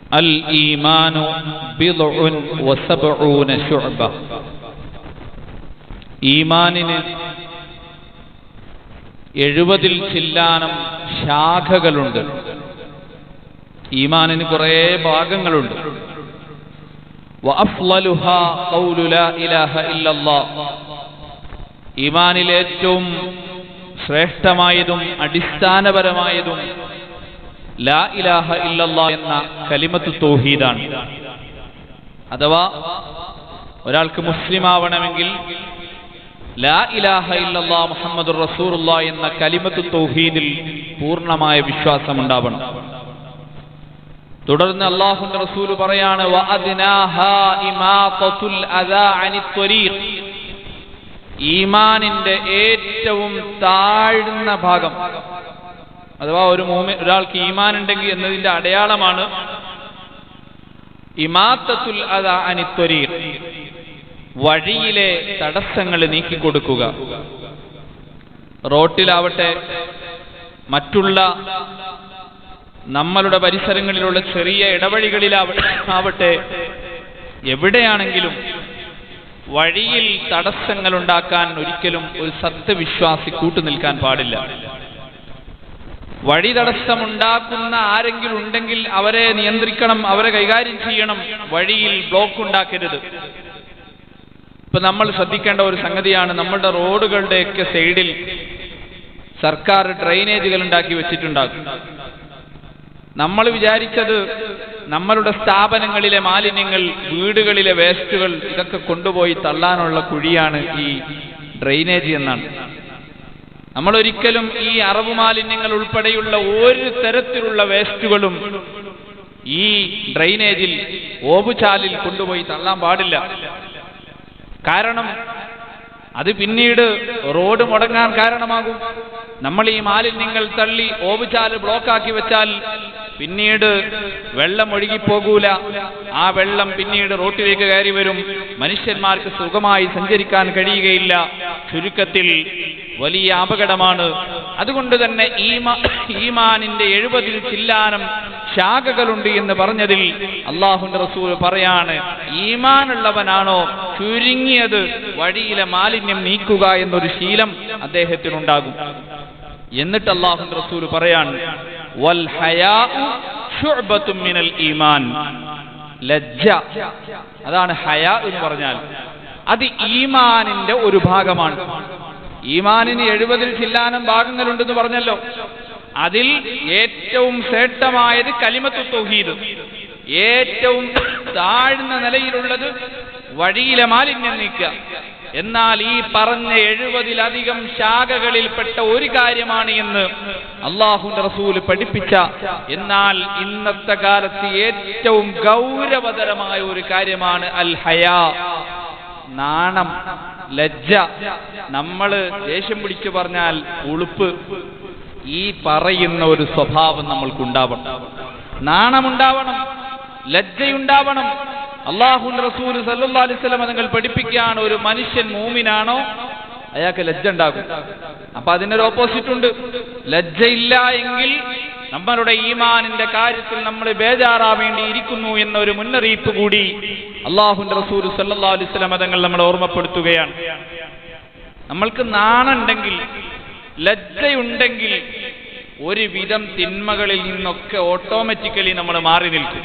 الإيمان بضع وسبعون شعبة ഈമാനിന് എഴുപതിൽ ചില്ലാനം ശാഖകളുണ്ട് ഈമാനിന് കുറേ ഭാഗങ്ങളുണ്ട് وأفضلها قول لا إله إلا الله ഈമാനിൽ ഏറ്റവും ശ്രേഷ്ഠമായതും അടിസ്ഥാനപരമായതും ലാ ഇലാഹ ഇല്ലല്ലാ എന്ന കലിമത്ത് തൗഹീദാണ് അഥവാ ഒരാൾക്ക് മുസ്ലിം ആവണമെങ്കിൽ ലാ ഇലാഹ ഇല്ലല്ലാ മുഹമ്മദ് റസൂറുള്ള എന്ന കലിമത്ത് തൗഹീദിൽ പൂർണ്ണമായ വിശ്വാസം ഉണ്ടാവണം തുടർന്ന് അള്ളാഹുന്റെ റസൂൽ പറയാണ് വഅദ്നാഹാ ഇമാതത്തുൽ അദാ അനിത് ത്വരീഖ് ഈമാനിന്റെ ഏറ്റവും താഴ്ന്ന ഭാഗം അഥവാ ഒരു മൂമി ഒരാൾക്ക് ഈമാൻ ഉണ്ടെങ്കിൽ എന്നതിന്റെ അടയാളമാണ് ഇമാത്തത്തുൽ അദാ അനിത് ത്വരീഖ് വഴിയിലെ തടസ്സങ്ങൾ നീക്കിക്കൊടുക്കുക റോട്ടിലാവട്ടെ മറ്റുള്ള നമ്മളുടെ പരിസരങ്ങളിലുള്ള ചെറിയ ഇടവഴികളിലാവട്ടെ എവിടെയാണെങ്കിലും വഴിയിൽ തടസ്സങ്ങൾ ഉണ്ടാക്കാൻ ഒരിക്കലും ഒരു സത്യവിശ്വാസി കൂട്ടുനിൽക്കാൻ പാടില്ല വഴി തടസ്സമുണ്ടാക്കുന്ന ആരെങ്കിലും ഉണ്ടെങ്കിൽ അവരെ നിയന്ത്രിക്കണം അവരെ കൈകാര്യം ചെയ്യണം വഴിയിൽ ബ്ലോക്ക് ഉണ്ടാക്കരുത് ഇപ്പൊ നമ്മൾ ശ്രദ്ധിക്കേണ്ട ഒരു സംഗതിയാണ് നമ്മുടെ റോഡുകളുടെയൊക്കെ സൈഡിൽ സർക്കാർ ഡ്രെയിനേജുകൾ ഉണ്ടാക്കി വെച്ചിട്ടുണ്ടാകും നമ്മൾ വിചാരിച്ചത് നമ്മളുടെ സ്ഥാപനങ്ങളിലെ മാലിന്യങ്ങൾ വീടുകളിലെ വേസ്റ്റുകൾ ഇതൊക്കെ കൊണ്ടുപോയി തള്ളാനുള്ള കുഴിയാണ് ഈ ഡ്രെയിനേജ് എന്നാണ് നമ്മൾ ഒരിക്കലും ഈ അറബ് മാലിന്യങ്ങൾ ഉൾപ്പെടെയുള്ള ഒരു തരത്തിലുള്ള വേസ്റ്റുകളും ഈ ഡ്രെയിനേജിൽ ഓബുചാലിൽ കൊണ്ടുപോയി തള്ളാൻ പാടില്ല കാരണം അത് പിന്നീട് റോഡ് മുടങ്ങാൻ കാരണമാകും നമ്മൾ ഈ മാലിന്യങ്ങൾ തള്ളി ഓവുചാല് ബ്ലോക്കാക്കി വെച്ചാൽ പിന്നീട് വെള്ളം ഒഴുകിപ്പോകൂല ആ വെള്ളം പിന്നീട് റോട്ടിലേക്ക് കയറി വരും മനുഷ്യന്മാർക്ക് സുഖമായി സഞ്ചരിക്കാൻ കഴിയുകയില്ല ചുരുക്കത്തിൽ വലിയ അപകടമാണ് അതുകൊണ്ട് തന്നെ ഈമാ ഈമാനിന്റെ എഴുപതിൽ ചില്ലാനം ശാഖകളുണ്ട് എന്ന് പറഞ്ഞതിൽ അള്ളാഹുന്റെ റസൂൽ പറയാണ് ഈമാനുള്ളവനാണോ ചുരുങ്ങിയത് വഴിയിലെ മാലിന്യം നീക്കുക എന്നൊരു ശീലം അദ്ദേഹത്തിനുണ്ടാകും എന്നിട്ട് അള്ളാഹുന്റെ റസൂൽ പറയാണ് വൽ ഹയാഉ ശുഅബത്തും മിനൽ ഈമാൻ ലജ്ജ അതാണ് ഹയാ എന്ന് പറഞ്ഞാൽ അത് ഈമാനിന്റെ ഒരു ഭാഗമാണ് ഈമാനിന് എഴുപതിൽ ചില്ലാനം ഭാഗങ്ങളുണ്ടെന്ന് പറഞ്ഞല്ലോ അതിൽ ഏറ്റവും ശ്രേഷ്ഠമായത് കലിമത്തു തൗഹീദ് ഏറ്റവും താഴ്ന്ന നിലയിലുള്ളത് വഴിയിലെ മാലിന്യം നീക്കുക എന്നാൽ ഈ പറഞ്ഞ എഴുപതിലധികം ശാഖകളിൽപ്പെട്ട ഒരു കാര്യമാണ് എന്ന് അള്ളാഹുന്റെ റസൂല് പഠിപ്പിച്ച എന്നാൽ ഇന്നത്തെ കാലത്ത് ഏറ്റവും ഗൗരവതരമായ ഒരു കാര്യമാണ് അൽ ഹയാ നാണം ലജ്ജ നമ്മള് ദേഷ്യം പിടിച്ചു പറഞ്ഞാൽ ഉളുപ്പ് ഈ പറയുന്ന ഒരു സ്വഭാവം നമ്മൾക്കുണ്ടാവണം നാണമുണ്ടാവണം ലജ്ജയുണ്ടാവണം അള്ളാഹു റസൂൽ സല്ലാ അലിസ്ലം നിങ്ങൾ പഠിപ്പിക്കുകയാണ് ഒരു മനുഷ്യൻ മൂമിനാണോ അയാൾക്ക് ലജ്ജ ഉണ്ടാകും അപ്പൊ അതിനൊരു ഓപ്പോസിറ്റ് ഉണ്ട് ലജ്ജയില്ല എങ്കിൽ നമ്മളുടെ ഈമാനിന്റെ കാര്യത്തിൽ നമ്മൾ ബേജാറാവേണ്ടി ഇരിക്കുന്നു എന്ന ഒരു മുന്നറിയിപ്പ് കൂടി അള്ളാഹുന്റെ റസൂൽ സല്ലാ അലിസ്ലം തങ്ങൾ നമ്മൾ ഓർമ്മപ്പെടുത്തുകയാണ് നമ്മൾക്ക് നാണുണ്ടെങ്കിൽ ലജ്ജയുണ്ടെങ്കിൽ ഒരുവിധം തിന്മകളിൽ നിന്നൊക്കെ ഓട്ടോമാറ്റിക്കലി നമ്മൾ മാറി നിൽക്കും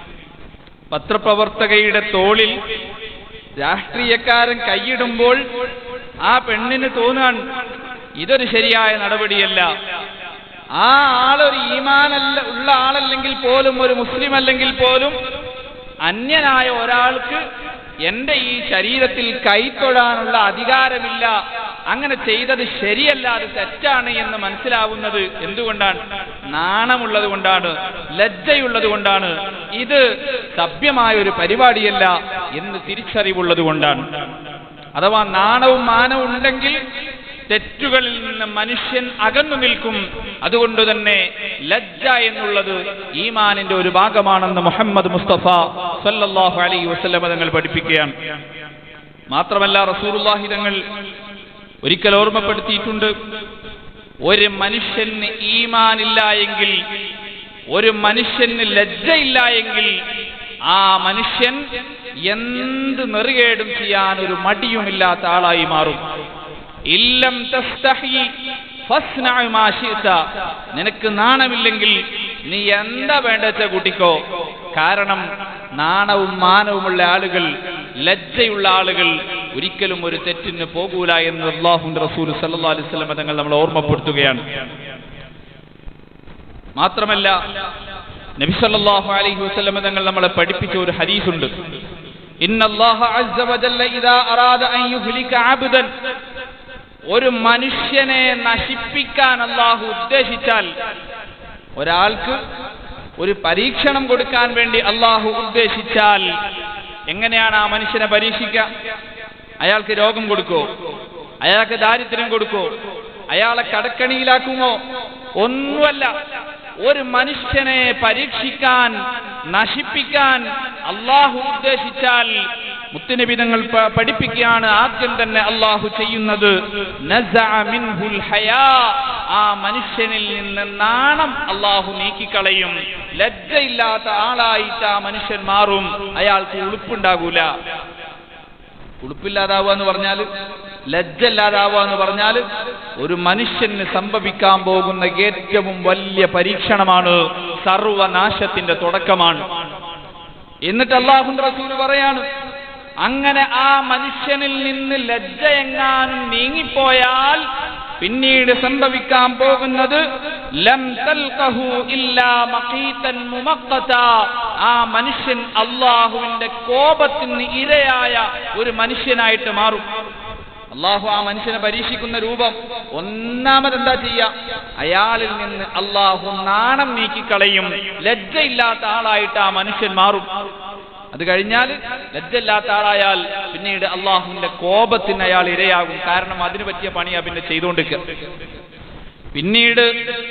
പത്രപ്രവർത്തകയുടെ തോളിൽ രാഷ്ട്രീയക്കാരൻ കൈയിടുമ്പോൾ ആ പെണ്ണിന് തോന്നാൻ ഇതൊരു ശരിയായ നടപടിയല്ല ആ ആളൊരു ഈമാനല്ല ഉള്ള ആളല്ലെങ്കിൽ പോലും ഒരു മുസ്ലിം അല്ലെങ്കിൽ പോലും അന്യനായ ഒരാൾക്ക് എന്റെ ഈ ശരീരത്തിൽ കൈത്തൊഴാനുള്ള അധികാരമില്ല അങ്ങനെ ചെയ്തത് ശരിയല്ല അത് തെറ്റാണ് എന്ന് മനസ്സിലാവുന്നത് എന്തുകൊണ്ടാണ് നാണമുള്ളത് കൊണ്ടാണ് ലജ്ജയുള്ളത് കൊണ്ടാണ് ഇത് സഭ്യമായ ഒരു പരിപാടിയല്ല എന്ന് തിരിച്ചറിവുള്ളത് കൊണ്ടാണ് അഥവാ നാണവും മാനവും ഉണ്ടെങ്കിൽ തെറ്റുകളിൽ നിന്ന് മനുഷ്യൻ അകന്നു നിൽക്കും അതുകൊണ്ട് തന്നെ ലജ്ജ എന്നുള്ളത് ഈമാനിന്റെ ഒരു ഭാഗമാണെന്ന് മുഹമ്മദ് മുസ്തഫ സല്ലല്ലാഹു അലൈഹി വസല്ലം തങ്ങൾ പഠിപ്പിക്കുകയാണ് മാത്രമല്ല റസൂലുള്ളാഹി തങ്ങൾ ഒരിക്കൽ ഓർമ്മപ്പെടുത്തിയിട്ടുണ്ട് ഒരു മനുഷ്യന് ഈമാനില്ല എങ്കിൽ ഒരു മനുഷ്യന് ലജ്ജയില്ല എങ്കിൽ ആ മനുഷ്യൻ എന്ത് നെറുകേടും ചെയ്യാൻ ഒരു മടിയുമില്ലാത്ത ആളായി മാറും ഇല്ലം തസ്തഹി ഫസ്നഅ മാ ശിഅത. നിനക്ക് നാണമില്ലെങ്കിൽ നീ എന്താ വേണ്ടച്ച കൂട്ടിക്കോ കാരണം നാണവും മാനവുമുള്ള ആളുകൾ ലജ്ജയുള്ള ആളുകൾ ഒരിക്കലും ഒരു തെറ്റിന് പോകൂല എന്ന് അള്ളാഹുന്റെ റസൂൽ സല്ലല്ലാഹു അലൈഹി വസല്ലം തങ്ങൾ നമ്മൾ ഓർമ്മപ്പെടുത്തുകയാണ് മാത്രമല്ല നബി സല്ലല്ലാഹു അലൈഹി വസല്ലം തങ്ങൾ നമ്മളെ പഠിപ്പിച്ച ഒരു ഹദീസുണ്ട് ഇന്നല്ലാഹ അസ്സ വജല്ല ഇദാ അറാദ അൻ യുഹ്ലിക അബ്ദൻ ഒരു മനുഷ്യനെ നശിപ്പിക്കാൻ അള്ളാഹു ഉദ്ദേശിച്ചാൽ ഒരാൾക്ക് ഒരു പരീക്ഷണം കൊടുക്കാൻ വേണ്ടി അള്ളാഹു ഉദ്ദേശിച്ചാൽ എങ്ങനെയാണ് ആ മനുഷ്യനെ പരീക്ഷിക്കുക അയാൾക്ക് രോഗം കൊടുക്കോ അയാൾക്ക് ദാരിദ്ര്യം കൊടുക്കോ അയാളെ കടക്കണിയിലാക്കുമോ ഒന്നുമല്ല ഒരു മനുഷ്യനെ പരീക്ഷിക്കാൻ നശിപ്പിക്കാൻ അള്ളാഹു ഉദ്ദേശിച്ചാൽ മുത്തുനബി തങ്ങൾ പ- പഠിപ്പിക്കുകയാണ് ആദ്യം തന്നെ അള്ളാഹു ചെയ്യുന്നത് നസഅ മിൻഹുൽ ഹയാ. ആ മനുഷ്യനിൽ നിന്ന് നാണം അള്ളാഹു നീക്കിക്കളയും ലജ്ജയില്ലാത്ത ആളായിട്ട് ആ മനുഷ്യൻ മാറും അയാൾക്ക് ഉളുപ്പുണ്ടാകൂല ഉളുപ്പില്ലാതാവുക എന്ന് പറഞ്ഞാൽ ലജ്ജ ഇല്ലാതാവുക എന്ന് പറഞ്ഞാൽ ഒരു മനുഷ്യന് സംഭവിക്കാൻ പോകുന്ന ഏറ്റവും വലിയ പരീക്ഷണമാണ് സർവനാശത്തിന്റെ തുടക്കമാണ് എന്നിട്ട് അള്ളാഹുന്റെ റസൂൽ പറയാണ് അങ്ങനെ ആ മനുഷ്യനിൽ നിന്ന് ലജ്ജ എങ്ങാനും നീങ്ങിപ്പോയാൽ പിന്നീട് സംഭവിക്കാൻ പോകുന്നത് ലം തൽഖഹു ഇല്ലാ മഖീതൻ മുമഖ്ഖത ആ മനുഷ്യൻ അള്ളാഹുവിന്റെ കോപത്തിന് ഇരയായ ഒരു മനുഷ്യനായിട്ട് മാറും അള്ളാഹു ആ മനുഷ്യനെ പരീക്ഷിക്കുന്ന രൂപം ഒന്നാമത് എന്താ ചെയ്യ അയാളിൽ നിന്ന് അള്ളാഹു നാണം നീക്കിക്കളയും ലജ്ജയില്ലാത്ത ആളായിട്ട് ആ മനുഷ്യൻ മാറും അത് കഴിഞ്ഞാൽ ലജ്ജയില്ലാത്ത ആളായാൽ പിന്നീട് അള്ളാഹുവിന്റെ കോപത്തിന് അയാൾ ഇരയാകും കാരണം അതിന് പറ്റിയ പണിയാ പിന്നെ ചെയ്തുകൊണ്ടിരിക്കുക പിന്നീട്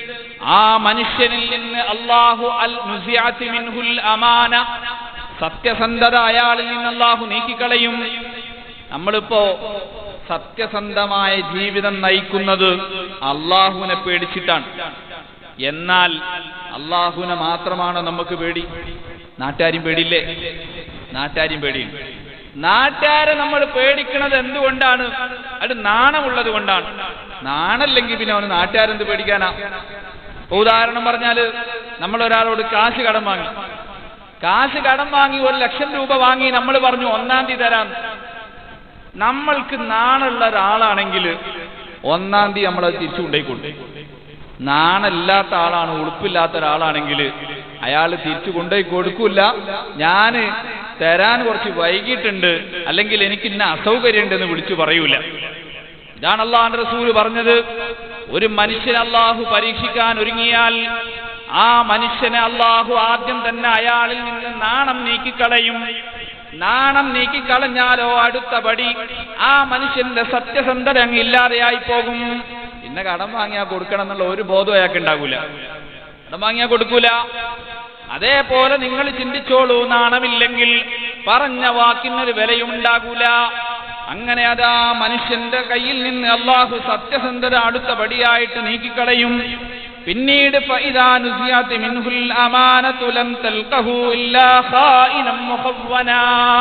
ആ മനുഷ്യനിൽ നിന്ന് അള്ളാഹു അൽ നുസിയാത്തി മിൻഹുൽ അമാന സത്യസന്ധത അയാളിൽ നിന്ന് അള്ളാഹു നീക്കിക്കളയും നമ്മളിപ്പോ സത്യസന്ധമായ ജീവിതം നയിക്കുന്നത് അള്ളാഹുവിനെ പേടിച്ചിട്ടാണ് എന്നാൽ അള്ളാഹുവിനെ മാത്രമാണ് നമുക്ക് പേടി നാട്ടുകാരും പേടിയില്ലേ നാട്ടുകാരും പേടിയുണ്ട് നാട്ടുകാരെ നമ്മൾ പേടിക്കുന്നത് എന്തുകൊണ്ടാണ് അത് നാണമുള്ളത് കൊണ്ടാണ് നാണല്ലെങ്കിൽ പിന്നെ അവന് നാട്ടുകാരെന്ത് പേടിക്കാനാ ഇപ്പൊ ഉദാഹരണം പറഞ്ഞാല് നമ്മൾ ഒരാളോട് കാശ് കടം വാങ്ങി കാശ് കടം വാങ്ങി ഒരു ലക്ഷം രൂപ വാങ്ങി നമ്മൾ പറഞ്ഞു ഒന്നാം തീയതി തരാം നമ്മൾക്ക് നാണുള്ള ഒരാളാണെങ്കിൽ ഒന്നാം തീയതി നമ്മളത് തിരിച്ചു കൊണ്ടേക്കൊണ്ടു നാണില്ലാത്ത ആളാണ് ഉളുപ്പില്ലാത്ത ഒരാളാണെങ്കിൽ അയാൾ തിരിച്ചു കൊണ്ടുപോയി കൊടുക്കൂല ഞാന് തരാൻ കുറച്ച് വൈകിട്ടുണ്ട് അല്ലെങ്കിൽ എനിക്ക് ഇന്ന അസൗകര്യം ഉണ്ടെന്ന് വിളിച്ചു പറയൂല ഇതാണ് അള്ളാഹ് റസൂല് പറഞ്ഞത് ഒരു മനുഷ്യൻ അള്ളാഹു പരീക്ഷിക്കാൻ ഒരുങ്ങിയാൽ ആ മനുഷ്യനെ അള്ളാഹു ആദ്യം തന്നെ അയാളിൽ നിന്ന് നാണം നീക്കിക്കളയും നാണം നീക്കിക്കളഞ്ഞാലോ അടുത്ത പടി ആ മനുഷ്യന്റെ സത്യസന്ധത അങ്ങ് ഇല്ലാതെയായി പോകും പിന്നെ കടം വാങ്ങിയാ കൊടുക്കണം എന്നുള്ള ഒരു ബോധം അയാൾക്ക് ഉണ്ടാകൂല കടം വാങ്ങിയാ കൊടുക്കൂല അതേപോലെ നിങ്ങൾ ചിന്തിച്ചോളൂ നാണമില്ലെങ്കിൽ പറഞ്ഞ വാക്കിനൊരു വിലയും ഉണ്ടാകൂല അങ്ങനെ അതാ മനുഷ്യന്റെ കയ്യിൽ നിന്ന് അള്ളാഹു സത്യസന്ധത അടുത്ത പടിയായിട്ട് നീക്കിക്കളയും പിന്നീട് فإذا نزعت منه الأمانة لم تلقه إلا خائنا مخونا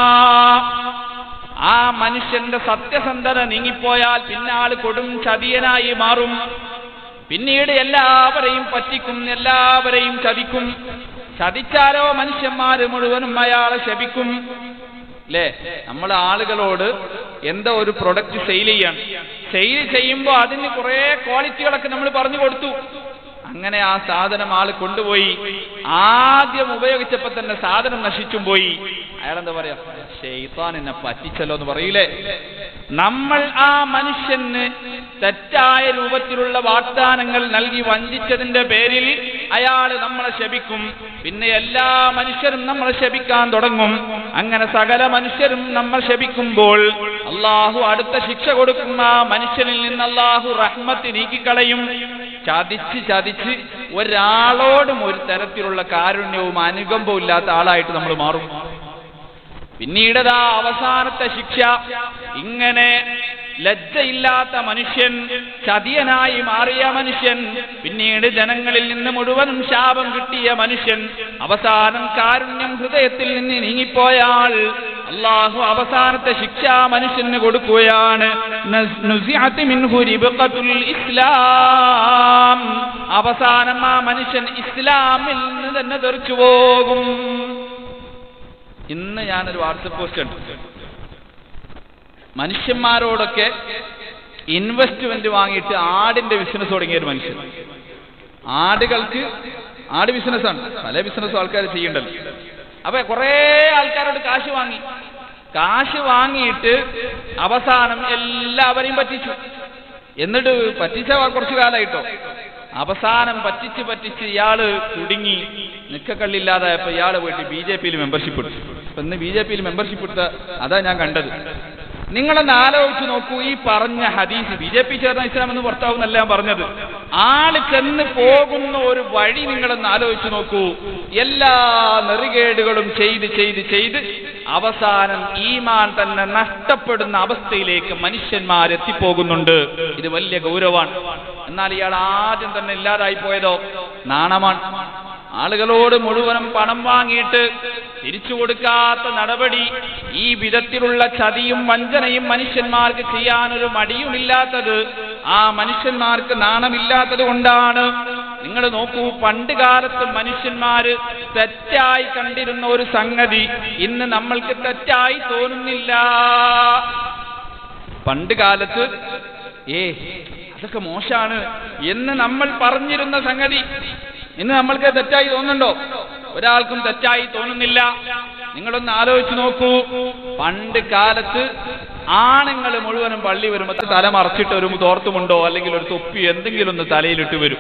ആ മനുഷ്യന്റെ സത്യസന്ധത നീങ്ങിപ്പോയാൽ പിന്നെ ആള് കൊടും ചതിയനായി മാറും പിന്നീട് എല്ലാവരെയും പറ്റിക്കും എല്ലാവരെയും ചതിക്കും ചതിച്ചാലോ മനുഷ്യന്മാര് മുഴുവനും അയാളെ ശപിക്കും അല്ലേ നമ്മൾ ആളുകളോട് എന്തോ ഒരു പ്രൊഡക്റ്റ് സെയിൽ ചെയ്യാണ് സെയിൽ ചെയ്യുമ്പോൾ അതിന് കുറെ ക്വാളിറ്റികളൊക്കെ നമ്മൾ പറഞ്ഞു കൊടുത്തു അങ്ങനെ ആ സാധനം ആള് കൊണ്ടുപോയി ആദ്യം ഉപയോഗിച്ചപ്പോ തന്നെ സാധനം നശിച്ചും പോയി അയാളെന്താ പറയാ ഷെയ്ത്താൻ എന്നെ പറ്റിച്ചല്ലോ എന്ന് പറയില്ലേ നമ്മൾ ആ മനുഷ്യന് തെറ്റായ രൂപത്തിലുള്ള വാഗ്ദാനങ്ങൾ നൽകി വഞ്ചിച്ചതിന്റെ പേരിൽ അയാൾ നമ്മളെ ശപിക്കും പിന്നെ എല്ലാ മനുഷ്യരും നമ്മളെ ശപിക്കാൻ തുടങ്ങും അങ്ങനെ സകല മനുഷ്യരും നമ്മൾ ശപിക്കുമ്പോൾ അള്ളാഹു അടുത്ത ശിക്ഷ കൊടുക്കും ആ മനുഷ്യനിൽ നിന്ന് അള്ളാഹു റഹ്മത്ത് നീക്കിക്കളയും ചതിച്ച് ചതിച്ച് ഒരാളോടും ഒരു തരത്തിലുള്ള കാരുണ്യവും അനുകമ്പവും ഇല്ലാത്ത ആളായിട്ട് നമ്മൾ മാറും പിന്നീടതാ അവസാനത്തെ ശിക്ഷ ഇങ്ങനെ ലജ്ജയില്ലാത്ത മനുഷ്യൻ ചതിയനായി മാറിയ മനുഷ്യൻ പിന്നീട് ജനങ്ങളിൽ നിന്ന് മുഴുവനും ശാപം കിട്ടിയ മനുഷ്യൻ അവസാനം കാരുണ്യം ഹൃദയത്തിൽ നിന്ന് നീങ്ങിപ്പോയാൽ അള്ളാഹു അവസാനത്തെ ശിക്ഷ മനുഷ്യന് കൊടുക്കുകയാണ് നസ്- നുസിഅത്ത് മിൻഹു റിബ്ഖത്തുൽ ഇസ്ലാം അവസാനം ആ മനുഷ്യൻ ഇസ്ലാമിൽ നിന്ന് തന്നെ തെറിച്ചു പോകും ഇന്ന് ഞാനൊരു വാട്സപ്പ് പോസ്റ്റ് കണ്ടു മനുഷ്യന്മാരോടൊക്കെ ഇൻവെസ്റ്റ്മെന്റ് വാങ്ങിയിട്ട് ആടിന്റെ ബിസിനസ് തുടങ്ങിയ ഒരു മനുഷ്യൻ ആടുകൾക്ക് ആട് ബിസിനസ്സാണ് പല ബിസിനസ്സും ആൾക്കാർ ചെയ്യണ്ടല്ലോ അപ്പൊ കുറെ ആൾക്കാരോട് കാശ് വാങ്ങി കാശ് വാങ്ങിയിട്ട് അവസാനം എല്ലാവരെയും പറ്റിച്ചു എന്നിട്ട് പറ്റിച്ച കുറച്ചു കാലമായിട്ടോ അവസാനം പറ്റിച്ച് പറ്റിച്ച് ഇയാള് കുടുങ്ങി നിക്കക്കള്ളില്ലാതായപ്പോ ഇയാള് പോയിട്ട് ബി ജെ പിയിൽ മെമ്പർഷിപ്പ് എടുത്തു അപ്പൊ ഇന്ന് ബി ജെ പിയിൽ മെമ്പർഷിപ്പ് എടുത്ത അതാ ഞാൻ കണ്ടത് നിങ്ങളൊന്ന് ആലോചിച്ച് നോക്കൂ ഈ പറഞ്ഞ ഹദീസ് ബി ജെ പി ചേർന്ന ഇസ്ലാം എന്ന് പുറത്താവുന്നല്ല ഞാൻ പറഞ്ഞത് ആള് ചെന്ന് പോകുന്ന ഒരു വഴി നിങ്ങളൊന്ന് ആലോചിച്ച് നോക്കൂ എല്ലാ നെറികേടുകളും ചെയ്ത് ചെയ്ത് ചെയ്ത് അവസാനം ഈമാൻ തന്നെ നഷ്ടപ്പെടുന്ന അവസ്ഥയിലേക്ക് മനുഷ്യന്മാർ എത്തിപ്പോകുന്നുണ്ട് ഇത് വലിയ ഗൗരവമാണ് എന്നാൽ ഇയാൾ ആദ്യം തന്നെ ഇല്ലാതായി പോയതോ നാണമാണ് ആളുകളോട് മുഴുവനും പണം വാങ്ങിയിട്ട് തിരിച്ചു കൊടുക്കാത്ത നടപടി ഈ വിധത്തിലുള്ള ചതിയും വഞ്ചനയും മനുഷ്യന്മാർക്ക് ചെയ്യാനൊരു മടിയുമില്ലാത്തത് ആ മനുഷ്യന്മാർക്ക് നാണമില്ലാത്തത് കൊണ്ടാണ് നിങ്ങൾ നോക്കൂ പണ്ട് കാലത്ത് മനുഷ്യന്മാര് തെറ്റായി കണ്ടിരുന്ന ഒരു സംഗതി ഇന്ന് നമ്മൾക്ക് തെറ്റായി തോന്നുന്നില്ല പണ്ട് കാലത്ത് ഏ അതൊക്കെ മോശാണ് എന്ന് നമ്മൾ പറഞ്ഞിരുന്ന സംഗതി ഇന്ന് നമ്മൾക്ക് തെറ്റായി തോന്നുന്നുണ്ടോ ഒരാൾക്കും തെറ്റായി തോന്നുന്നില്ല നിങ്ങളൊന്ന് ആലോചിച്ച് നോക്കൂ പണ്ട് കാലത്ത് ആണുങ്ങൾ മുഴുവനും പള്ളി വരുമ്പോൾ തല മറച്ചിട്ട് ഒരു തോർത്തുമുണ്ടോ അല്ലെങ്കിൽ ഒരു തൊപ്പി എന്തെങ്കിലും ഒന്ന് തലയിലിട്ട് വരും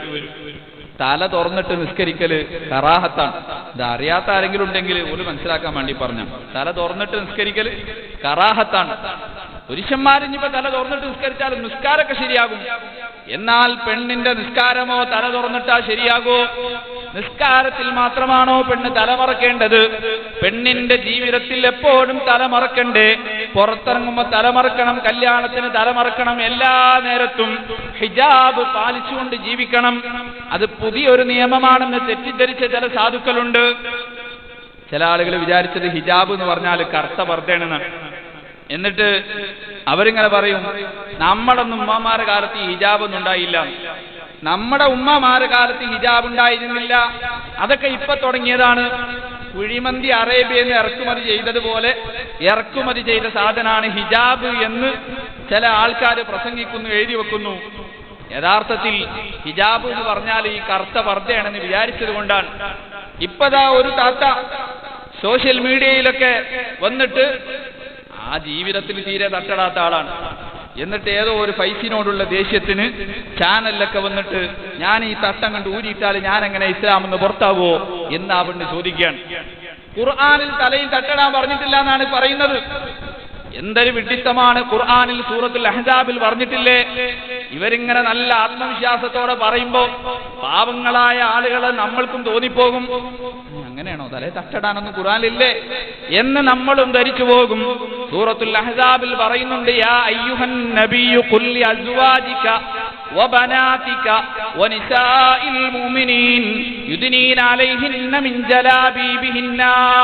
തല തുറന്നിട്ട് നിസ്കരിക്കല് കറാഹത്താണ് ഇത് അറിയാത്ത ആരെങ്കിലും ഉണ്ടെങ്കിൽ ഒരു മനസ്സിലാക്കാൻ വേണ്ടി പറഞ്ഞ തല തുറന്നിട്ട് നിസ്കരിക്കല് കറാഹത്താണ് പുരുഷന്മാരിഞ്ഞിപ്പോ തല തുറന്നിട്ട് നിസ്കരിച്ചാലും നിസ്കാരമൊക്കെ ശരിയാകും എന്നാൽ പെണ്ണിന്റെ നിസ്കാരമോ തല തുറന്നിട്ടാ ശരിയാകോ നിസ്കാരത്തിൽ മാത്രമാണോ പെണ്ണ് തലമറക്കേണ്ടത് പെണ്ണിന്റെ ജീവിതത്തിൽ എപ്പോഴും തലമറക്കണ്ടേ പുറത്തിറങ്ങുമ്പോ തലമറക്കണം കല്യാണത്തിന് തലമറക്കണം എല്ലാ നേരത്തും ഹിജാബ് പാലിച്ചുകൊണ്ട് ജീവിക്കണം അത് പുതിയൊരു നിയമമാണെന്ന് തെറ്റിദ്ധരിച്ച ചില സാധുക്കളുണ്ട് ചില ആളുകൾ വിചാരിച്ചത് ഹിജാബ് എന്ന് പറഞ്ഞാൽ കറുത്ത പർദ്ദയാണെന്നാണ് എന്നിട്ട് അവരിങ്ങനെ പറയും നമ്മുടെ ഒന്നും ഉമ്മമാരെ കാലത്ത് ഈ ഹിജാബ് ഒന്നും ഉണ്ടായില്ല നമ്മുടെ ഉമ്മമാരെ കാലത്ത് ഹിജാബ് ഉണ്ടായിരുന്നില്ല അതൊക്കെ ഇപ്പൊ തുടങ്ങിയതാണ് കുഴിമന്തി അറേബ്യയിൽ നിന്ന് ഇറക്കുമതി ചെയ്തതുപോലെ ഇറക്കുമതി ചെയ്ത സാധനമാണ് ഹിജാബ് എന്ന് ചില ആൾക്കാർ പ്രസംഗിക്കുന്നു എഴുതി വെക്കുന്നു യഥാർത്ഥത്തിൽ ഹിജാബ് എന്ന് പറഞ്ഞാൽ ഈ കറുത്ത പർദ്ദയാണെന്ന് വിചാരിച്ചത് കൊണ്ടാണ് ഇപ്പതാ ഒരു താത്ത സോഷ്യൽ മീഡിയയിലൊക്കെ വന്നിട്ട് ആ ജീവിതത്തിൽ തീരെ തട്ടടാത്ത ആളാണ് എന്നിട്ട് ഏതോ ഒരു ഫൈസിനോടുള്ള ദേഷ്യത്തിന് ചാനലിലൊക്കെ വന്നിട്ട് ഞാൻ ഈ തട്ടം കണ്ട് ഊരിയിട്ടാൽ ഞാൻ എങ്ങനെ ഇസ്ലാം എന്ന് പുറത്താവോ എന്ന് ആ പെണ്ണ് ചോദിക്കുകയാണ് ഖുർആാനിൽ തലയിൽ തട്ടടാൻ പറഞ്ഞിട്ടില്ല എന്നാണ് പറയുന്നത് എന്തൊരു വിഡിത്തമാണ് ഖുർആാനിൽ സൂറത്തുൽ അഹ്സാബിൽ പറഞ്ഞിട്ടില്ലേ ഇവരിങ്ങനെ നല്ല ആത്മവിശ്വാസത്തോടെ പറയുമ്പോ പാവങ്ങളായ ആളുകളെ നമ്മൾക്കും തോന്നിപ്പോകും അങ്ങനെയാണോ തലേ തട്ടടാനൊന്നും ഖുർആനിലില്ലേ എന്ന് നമ്മളും ധരിച്ചു പോകും സൂറത്തുൽ അഹ്സാബിൽ പറയുന്നുണ്ട് യാ അയ്യുഹൻ നബിയു ഖുല്ലി അസ്വാജിക وبناتك ونساء المؤمنين يدنين عليهن من جلابيبهن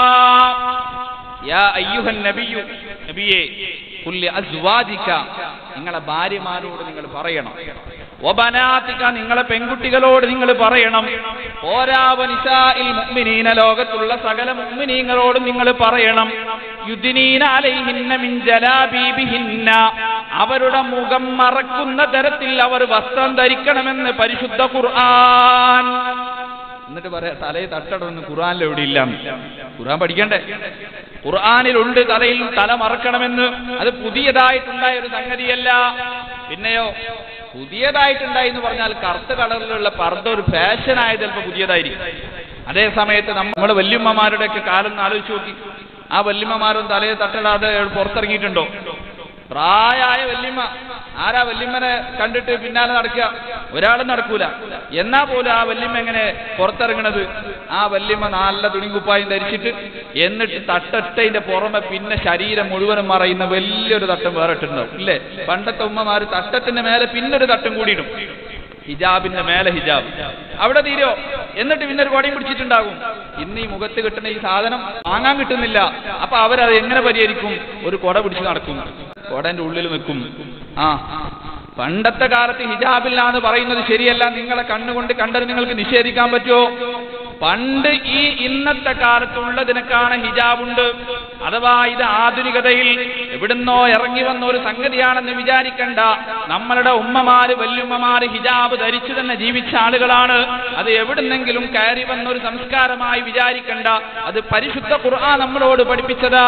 യാ അയ്യുഹൻ നബിയു നബിയെ കുല്ലി അസ്വാദിക നിങ്ങളെ ഭാര്യമാരോട് നിങ്ങൾ പറയണം ഒബനാത്തിക നിങ്ങളെ പെൺകുട്ടികളോട് നിങ്ങൾ പറയണം ഓരാവനിസായിൽ മുഅ്മിനീന ലോകത്തുള്ള സകല മുഅ്മിനീങ്ങളോടും നിങ്ങൾ പറയണം യുദ്നീന അലൈഹിന്ന മിൻ ജലാബീബിഹിന്ന അവരുടെ മുഖം മറക്കുന്ന തരത്തിൽ അവർ വസ്ത്രം ധരിക്കണമെന്ന് പരിശുദ്ധ ഖുർആൻ എന്നിട്ട് പറയാ തലയിൽ തട്ടണമെന്ന് ഖുർആനിൽ എവിടെ ഇല്ല ഖുർആൻ പഠിക്കണ്ടേ ഖുർആനിലുണ്ട് തലയിൽ തല മറക്കണമെന്ന് അത് പുതിയതായിട്ടുണ്ടായ ഒരു സംഗതിയല്ല പിന്നെയോ പുതിയതായിട്ടുണ്ടായി എന്ന് പറഞ്ഞാൽ കറുത്ത കളറിലുള്ള പർദ്ദ ഒരു ഫാഷനായത് ചിലപ്പോൾ പുതിയതായിരിക്കും അതേ സമയത്ത് നമ്മുടെ വല്യമ്മമാരുടെ ഒക്കെ കാലം ഒന്ന് ആലോചിച്ച് നോക്കി ആ വല്യമ്മമാരും തലയെ തട്ടിടാതെ പുറത്തിറങ്ങിയിട്ടുണ്ടോ പ്രായമായ വല്യമ്മ ആരാ വല്യമ്മനെ കണ്ടിട്ട് പിന്നാലെ നടക്കുക ഒരാളും നടക്കൂല എന്നാ പോലും ആ വല്യമ്മ എങ്ങനെ പുറത്തിറങ്ങണത് ആ വല്യമ്മ നല്ല തുണിക്കുപ്പായും ധരിച്ചിട്ട് എന്നിട്ട് തട്ടട്ടതിന്റെ പുറമെ പിന്നെ ശരീരം മുഴുവനും മറയുന്ന വലിയൊരു തട്ടം വേറെ ഇട്ടുണ്ടാവും ഇല്ലേ പണ്ടത്തെ ഉമ്മമാര് തട്ടത്തിന്റെ മേലെ പിന്നൊരു തട്ടം കൂടി ഇടും ഹിജാബിന്റെ മേലെ ഹിജാബ് അവിടെ തീരോ എന്നിട്ട് പിന്നെ ഒരു കൊടയും പിടിച്ചിട്ടുണ്ടാകും ഇന്ന് ഈ മുഖത്ത് കിട്ടുന്ന ഈ സാധനം വാങ്ങാൻ കിട്ടുന്നില്ല അപ്പൊ അവരത് എങ്ങനെ പരിഹരിക്കും ഒരു കൊട പിടിച്ച് നടക്കും കൊടന്റെ ഉള്ളിൽ നിൽക്കും ആ പണ്ടത്തെ കാലത്ത് ഹിജാബില്ല എന്ന് പറയുന്നത് ശരിയല്ല നിങ്ങളെ കണ്ണുകൊണ്ട് കണ്ടത് നിങ്ങൾക്ക് നിഷേധിക്കാൻ പറ്റുമോ പണ്ട് ഈ ഇന്നത്തെ കാലത്തുള്ളതിനൊക്കെയാണ് ഹിജാബുണ്ട് അഥവാ ഇത് ആധുനികതയിൽ എവിടുന്നോ ഇറങ്ങി വന്ന ഒരു സംഗതിയാണെന്ന് വിചാരിക്കണ്ട നമ്മളുടെ ഉമ്മമാര് വല്യുമ്മമാര് ഹിജാബ് ധരിച്ചു തന്നെ ജീവിച്ച ആളുകളാണ് അത് എവിടുന്നെങ്കിലും കയറി വന്ന ഒരു സംസ്കാരമായി വിചാരിക്കണ്ട അത് പരിശുദ്ധ ഖുർആൻ നമ്മളോട് പഠിപ്പിച്ചതാ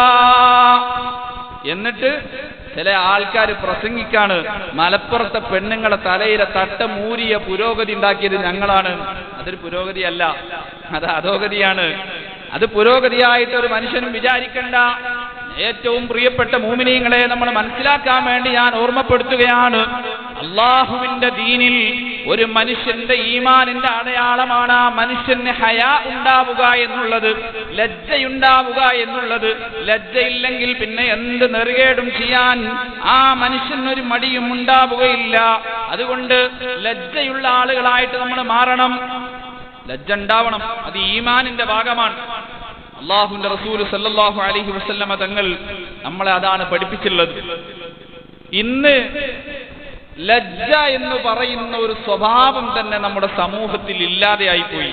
എന്നിട്ട് ചില ആൾക്കാർ പ്രസംഗിക്കാണ് മലപ്പുറത്തെ പെണ്ണുങ്ങളെ തലയിലെ തട്ട മൂരിയ പുരോഗതി ഉണ്ടാക്കിയത് ഞങ്ങളാണ് അതൊരു പുരോഗതിയല്ല അത് അധോഗതിയാണ് അത് പുരോഗതിയായിട്ട് ഒരു മനുഷ്യനും വിചാരിക്കണ്ട ഏറ്റവും പ്രിയപ്പെട്ട മൂമിനീങ്ങളെ നമ്മൾ മനസ്സിലാക്കാൻ വേണ്ടി ഞാൻ ഓർമ്മപ്പെടുത്തുകയാണ് അള്ളാഹുവിന്റെ ദീനിൽ ഒരു മനുഷ്യന്റെ ഈമാനിന്റെ അടയാളമാണ് ആ മനുഷ്യന് ഹയ ഉണ്ടാവുക എന്നുള്ളത് ലജ്ജയുണ്ടാവുക എന്നുള്ളത് ലജ്ജയില്ലെങ്കിൽ പിന്നെ എന്ത് നെറുകേടും ചെയ്യാൻ ആ മനുഷ്യനൊരു മടിയും ഉണ്ടാവുകയില്ല അതുകൊണ്ട് ലജ്ജയുള്ള ആളുകളായിട്ട് നമ്മൾ മാറണം ലജ്ജ ഉണ്ടാവണം അത് ഈമാനിന്റെ ഭാഗമാണ് അള്ളാഹുന്റെ റസൂൽ സല്ലല്ലാഹു അലൈഹി വസല്ലമ തങ്ങൾ നമ്മളെ അതാണ് പഠിപ്പിച്ചിട്ടുള്ളത് ഇന്ന് ലജ്ജ എന്ന് പറയുന്ന ഒരു സ്വഭാവം തന്നെ നമ്മുടെ സമൂഹത്തിൽ ഇല്ലാതെയായി പോയി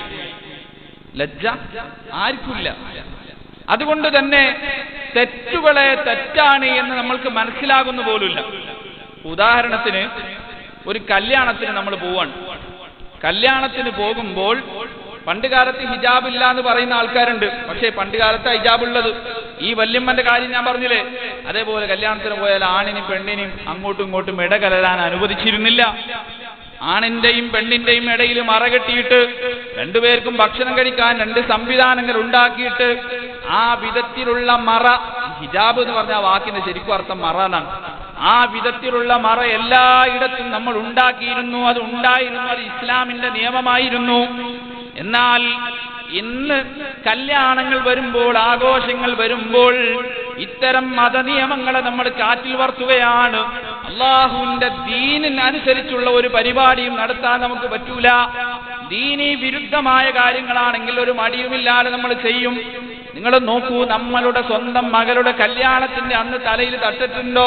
ലജ്ജ ആർക്കില്ല അതുകൊണ്ട് തന്നെ തെറ്റുകളെ തെറ്റാണ് എന്ന് നമ്മൾക്ക് മനസ്സിലാകുന്ന പോലുമില്ല ഉദാഹരണത്തിന് ഒരു കല്യാണത്തിന് നമ്മൾ പോവാണ് കല്യാണത്തിന് പോകുമ്പോൾ പണ്ട് കാലത്ത് ഹിജാബ് ഇല്ല എന്ന് പറയുന്ന ആൾക്കാരുണ്ട് പക്ഷേ പണ്ട് കാലത്ത് ഹിജാബ് ഉള്ളത് ഈ വല്യമ്മന്റെ കാര്യം ഞാൻ പറഞ്ഞില്ലേ അതേപോലെ കല്യാണത്തിന് പോയാൽ ആണിനും പെണ്ണിനും അങ്ങോട്ടും ഇങ്ങോട്ടും ഇടകലരാൻ അനുവദിച്ചിരുന്നില്ല ആണിന്റെയും പെണ്ണിന്റെയും ഇടയിൽ മറ കെട്ടിയിട്ട് രണ്ടുപേർക്കും ഭക്ഷണം കഴിക്കാൻ രണ്ട് സംവിധാനങ്ങൾ ഉണ്ടാക്കിയിട്ട് ആ വിധത്തിലുള്ള മറ ഹിജാബ് എന്ന് പറഞ്ഞ ആ വാക്കിന്റെ ശരിക്കും അർത്ഥം മറ എന്നാണ് ആ വിധത്തിലുള്ള മറ എല്ലായിടത്തും നമ്മൾ ഉണ്ടാക്കിയിരുന്നു അത് ഉണ്ടായിരുന്നു അത് ഇസ്ലാമിന്റെ നിയമമായിരുന്നു എന്നാൽ ഇന്ന് കല്യാണങ്ങൾ വരുമ്പോൾ ആഘോഷങ്ങൾ വരുമ്പോൾ ഇത്തരം മതനിയമങ്ങളെ നമ്മൾ കാറ്റിൽ വർത്തുകയാണ് അള്ളാഹുവിന്റെ ദീനിന് അനുസരിച്ചുള്ള ഒരു പരിപാടിയും നടത്താൻ നമുക്ക് പറ്റൂല ദീനി വിരുദ്ധമായ കാര്യങ്ങളാണെങ്കിൽ ഒരു മടിയുമില്ലാതെ നമ്മൾ ചെയ്യും നിങ്ങൾ നോക്കൂ നമ്മളുടെ സ്വന്തം മകളുടെ കല്യാണത്തിന്റെ അന്ന് തലയിൽ തട്ടിട്ടുണ്ടോ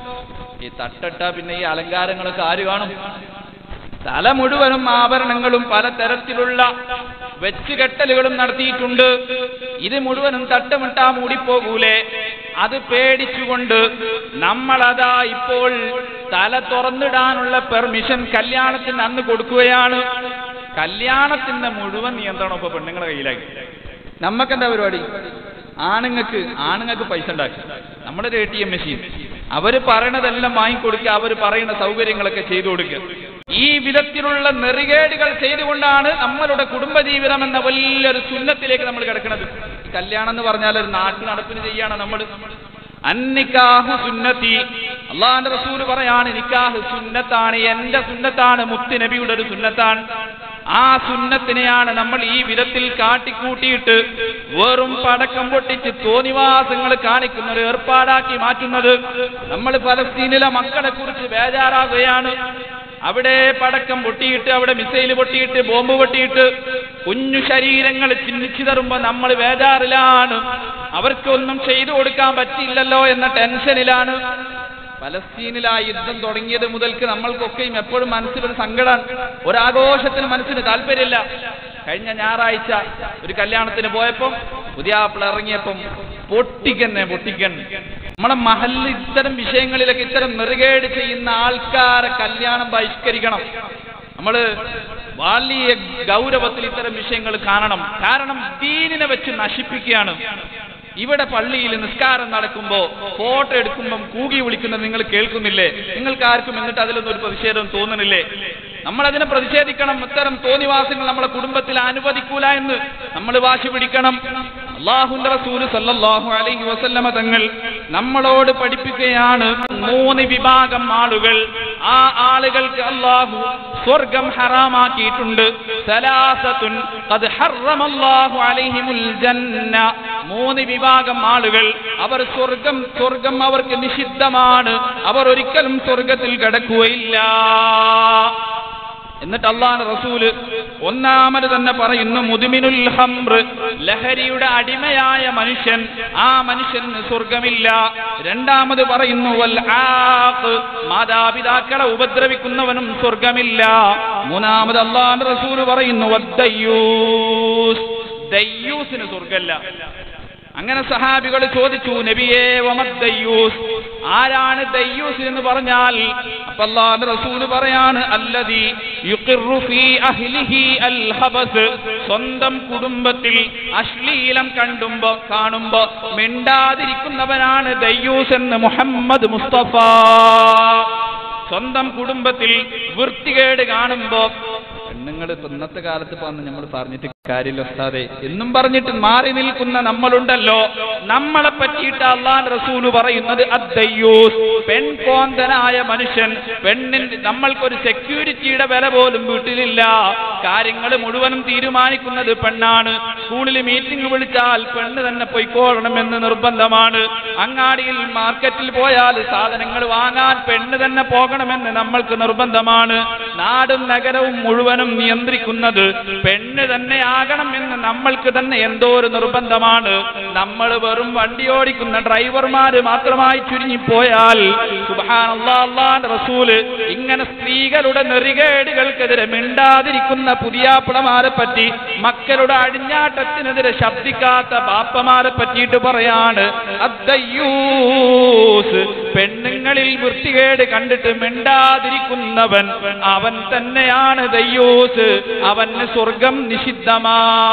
ഈ തട്ടട്ട പിന്നെ ഈ അലങ്കാരങ്ങളൊക്കെ ആര് കാണും തല മുഴുവനും ആഭരണങ്ങളും പലതരത്തിലുള്ള വെച്ചുകെട്ടലുകളും നടത്തിയിട്ടുണ്ട് ഇത് മുഴുവനും തട്ടമിട്ടാ മൂടിപ്പോകൂലേ അത് പേടിച്ചുകൊണ്ട് നമ്മളതാ ഇപ്പോൾ തല തുറന്നിടാനുള്ള പെർമിഷൻ കല്യാണത്തിന് അന്ന് കൊടുക്കുകയാണ് കല്യാണത്തിന്റെ മുഴുവൻ നിയന്ത്രണം ഇപ്പൊ പെണ്ണുങ്ങളെ കയ്യിലാക്കി നമുക്കെന്താ പരിപാടി ആണുങ്ങൾക്ക് ആണുങ്ങൾക്ക് പൈസ ഉണ്ടാക്കി നമ്മുടെ ഒരു എ ടി എം മെഷീൻ അവര് പറയണതെല്ലാം വാങ്ങിക്കൊടുക്കുക അവര് പറയുന്ന സൗകര്യങ്ങളൊക്കെ ചെയ്തു കൊടുക്കുക ഈ വിധത്തിലുള്ള നെറികേടുകൾ ചെയ്തുകൊണ്ടാണ് നമ്മളുടെ കുടുംബജീവിതം എന്ന വലിയൊരു സുന്നത്തിലേക്ക് നമ്മൾ കിടക്കുന്നത് ഈ കല്യാണം എന്ന് പറഞ്ഞാൽ ഒരു നാട്ടു നടപ്പിന് ചെയ്യാണ് നമ്മൾ അന്നിക്കാഹു സുന്നത്തി അള്ളാന്റെ റസൂല് പറയാണ് നിക്കാഹ് സുന്നത്താണ് എന്റെ സുന്നത്താണ് മുത്ത് നബിയുടെ ഒരു സുന്നത്താണ് ആ സുന്നത്തിനെയാണ് നമ്മൾ ഈ വിധത്തിൽ കാട്ടിക്കൂട്ടിയിട്ട് വെറും പടക്കം പൊട്ടിച്ച് തോന്നിവാസങ്ങൾ കാണിക്കുന്ന ഒരു ഏർപ്പാടാക്കി മാറ്റുന്നത് നമ്മൾ ഫലസ്തീനിലെ മക്കളെ കുറിച്ച് ബേജാറാകുകയാണ് അവിടെ പടക്കം പൊട്ടിയിട്ട് അവിടെ മിസൈൽ പൊട്ടിയിട്ട് ബോംബ് പൊട്ടിയിട്ട് കുഞ്ഞു ശരീരങ്ങൾ ചിന്നിച്ചിതറുമ്പോ നമ്മൾ ബേജാറിലാണ് അവർക്കൊന്നും ചെയ്തു കൊടുക്കാൻ പറ്റില്ലല്ലോ എന്ന ടെൻഷനിലാണ് പലസ്തീനിൽ ആ യുദ്ധം തുടങ്ങിയത് മുതൽക്ക് നമ്മൾക്കൊക്കെയും എപ്പോഴും മനസ്സിലൊരു സങ്കടമാണ് ഒരാഘോഷത്തിന് മനസ്സിന് താല്പര്യമില്ല കഴിഞ്ഞ ഞായറാഴ്ച ഒരു കല്യാണത്തിന് പോയപ്പം പുതിയാപ്പിള ഇറങ്ങിയപ്പം പൊട്ടിക്കന്നെ പൊട്ടിക്കൻ നമ്മളെ മഹലിൽ ഇത്തരം വിഷയങ്ങളിലൊക്കെ ഇത്തരം നെറുകേട് ചെയ്യുന്ന ആൾക്കാരെ കല്യാണം ബഹിഷ്കരിക്കണം നമ്മള് വലിയ ഗൗരവത്തിൽ ഇത്തരം വിഷയങ്ങൾ കാണണം കാരണം ദീനിനെ വെച്ച് നശിപ്പിക്കുകയാണ് ഇവിടെ പള്ളിയിൽ നിസ്കാരം നടക്കുമ്പോ ഫോട്ടോ എടുക്കുമ്പം കൂകി വിളിക്കുന്നത് നിങ്ങൾ കേൾക്കുന്നില്ലേ നിങ്ങൾക്ക് ആർക്കും എന്നിട്ട് അതിലൊന്നും ഒരു പ്രതിഷേധം തോന്നുന്നില്ലേ നമ്മൾ അതിനെ പ്രതിഷേധിക്കണം ഇത്തരം തോന്നിവാസങ്ങൾ നമ്മളെ കുടുംബത്തിൽ അനുവദിക്കൂല എന്ന് നമ്മൾ വാശി പിടിക്കണം അള്ളാഹുന്റെ റസൂൽ സല്ലല്ലാഹു അലൈഹി വസല്ലമ തങ്ങൾ നമ്മളോട് പഠിപ്പിക്കുകയാണ് മൂന്ന് വിഭാഗം ആളുകൾ ആ ആളുകൾക്ക് അള്ളാഹു സ്വർഗം ഹറാമാക്കിയിട്ടുണ്ട് സലാസത്തുൻ ഖദ് ഹറമല്ലാഹു അലൈഹിമുൽ ജന്ന മൂന്ന് വിഭാഗം ആളുകൾ അവർ സ്വർഗം സ്വർഗം അവർക്ക് നിഷിദ്ധമാണ് അവർ ഒരിക്കലും സ്വർഗത്തിൽ കിടക്കുകയില്ല എന്നിട്ട് അള്ളാഹ് റസൂല് ഒന്നാമത് തന്നെ പറയുന്നു മുതുമിനുൽ ഹംറ് ലഹരിയുടെ അടിമയായ മനുഷ്യൻ ആ മനുഷ്യന് സ്വർഗമില്ല രണ്ടാമത് പറയുന്നു വൽ ആഖ് മാതാപിതാക്കളെ ഉപദ്രവിക്കുന്നവനും സ്വർഗമില്ല മൂന്നാമത് അള്ളാഹ് റസൂല് പറയുന്നു വദ്ദയ്യൂസ് ദയ്യൂസിന് സ്വർഗല്ല അങ്ങനെ സഹാബികൾ ചോദിച്ചു നബിയേ വമദ്ദയ്യൂസ് ആരാണ് ദയ്യൂസ് എന്ന് പറഞ്ഞാൽ അപ്പൊ അല്ലാഹുവിന്റെ റസൂല് പറയാണ് അല്ലദീ യുഖിറു ഫീ അഹ്ലിഹി അൽ ഹബസ് സ്വന്തം കുടുംബത്തിൽ അശ്ലീലം കണ്ടുമ്പോ കാണുമ്പോ മിണ്ടാതിരിക്കുന്നവനാണ് ദയ്യൂസ് എന്ന് മുഹമ്മദ് മുസ്തഫ സ്വന്തം കുടുംബത്തിൽ വൃത്തികേട് കാണുമ്പോ പെണ്ണുങ്ങൾ ഇപ്പൊ ഇന്നത്തെ കാലത്ത് വന്ന് നമ്മൾ പറഞ്ഞിട്ട് കാര്യമില്ല ഉസ്താദേ എന്നും പറഞ്ഞിട്ട് മാറി നിൽക്കുന്ന നമ്മളുണ്ടല്ലോ നമ്മളെ പറ്റിയിട്ട് അള്ളാൻ റസൂല് പറയുന്നത് അദ്ദയ്യൂസ് പെൺകോന്തനായ മനുഷ്യൻ പെണ്ണിന് നമ്മൾക്കൊരു സെക്യൂരിറ്റിയുടെ വില പോലും വീട്ടിലില്ല കാര്യങ്ങൾ മുഴുവനും തീരുമാനിക്കുന്നത് പെണ്ണാണ് സ്കൂളിൽ മീറ്റിംഗ് വിളിച്ചാൽ പെണ്ണ് തന്നെ പൊയ്ക്കോളണമെന്ന് നിർബന്ധമാണ് അങ്ങാടിയിൽ മാർക്കറ്റിൽ പോയാൽ സാധനങ്ങൾ വാങ്ങാൻ പെണ്ണ് തന്നെ പോകണമെന്ന് നമ്മൾക്ക് നിർബന്ധമാണ് നാടും നഗരവും മുഴുവനും നിയന്ത്രിക്കുന്നത് പെണ്ണ് തന്നെ ആകണം എന്ന് നമ്മൾക്ക് തന്നെ എന്തോ ഒരു നിർബന്ധമാണ് നമ്മൾ വെറും വണ്ടി ഓടിക്കുന്ന ഡ്രൈവർമാര് മാത്രമായി ചുരുങ്ങിപ്പോയാൽ സുബാൻ റസൂല് ഇങ്ങനെ സ്ത്രീകളുടെ നെറികേടുകൾക്കെതിരെ മിണ്ടാതിരിക്കുന്ന പുതിയാപ്പിളമാരെ പറ്റി മക്കളുടെ അടിഞ്ഞാട്ടത്തിനെതിരെ ശബ്ദിക്കാത്ത ബാപ്പമാരെ പറ്റിയിട്ട് പറയാണ് അദ്ദയ്യൂസ് പെണ്ണുങ്ങളിൽ വൃത്തികേട് കണ്ടിട്ട് മിണ്ടാതിരിക്കുന്നവൻ അവൻ തന്നെയാണ് ദയ്യൂസ് അവന് സ്വർഗം നിഷിദ്ധമാ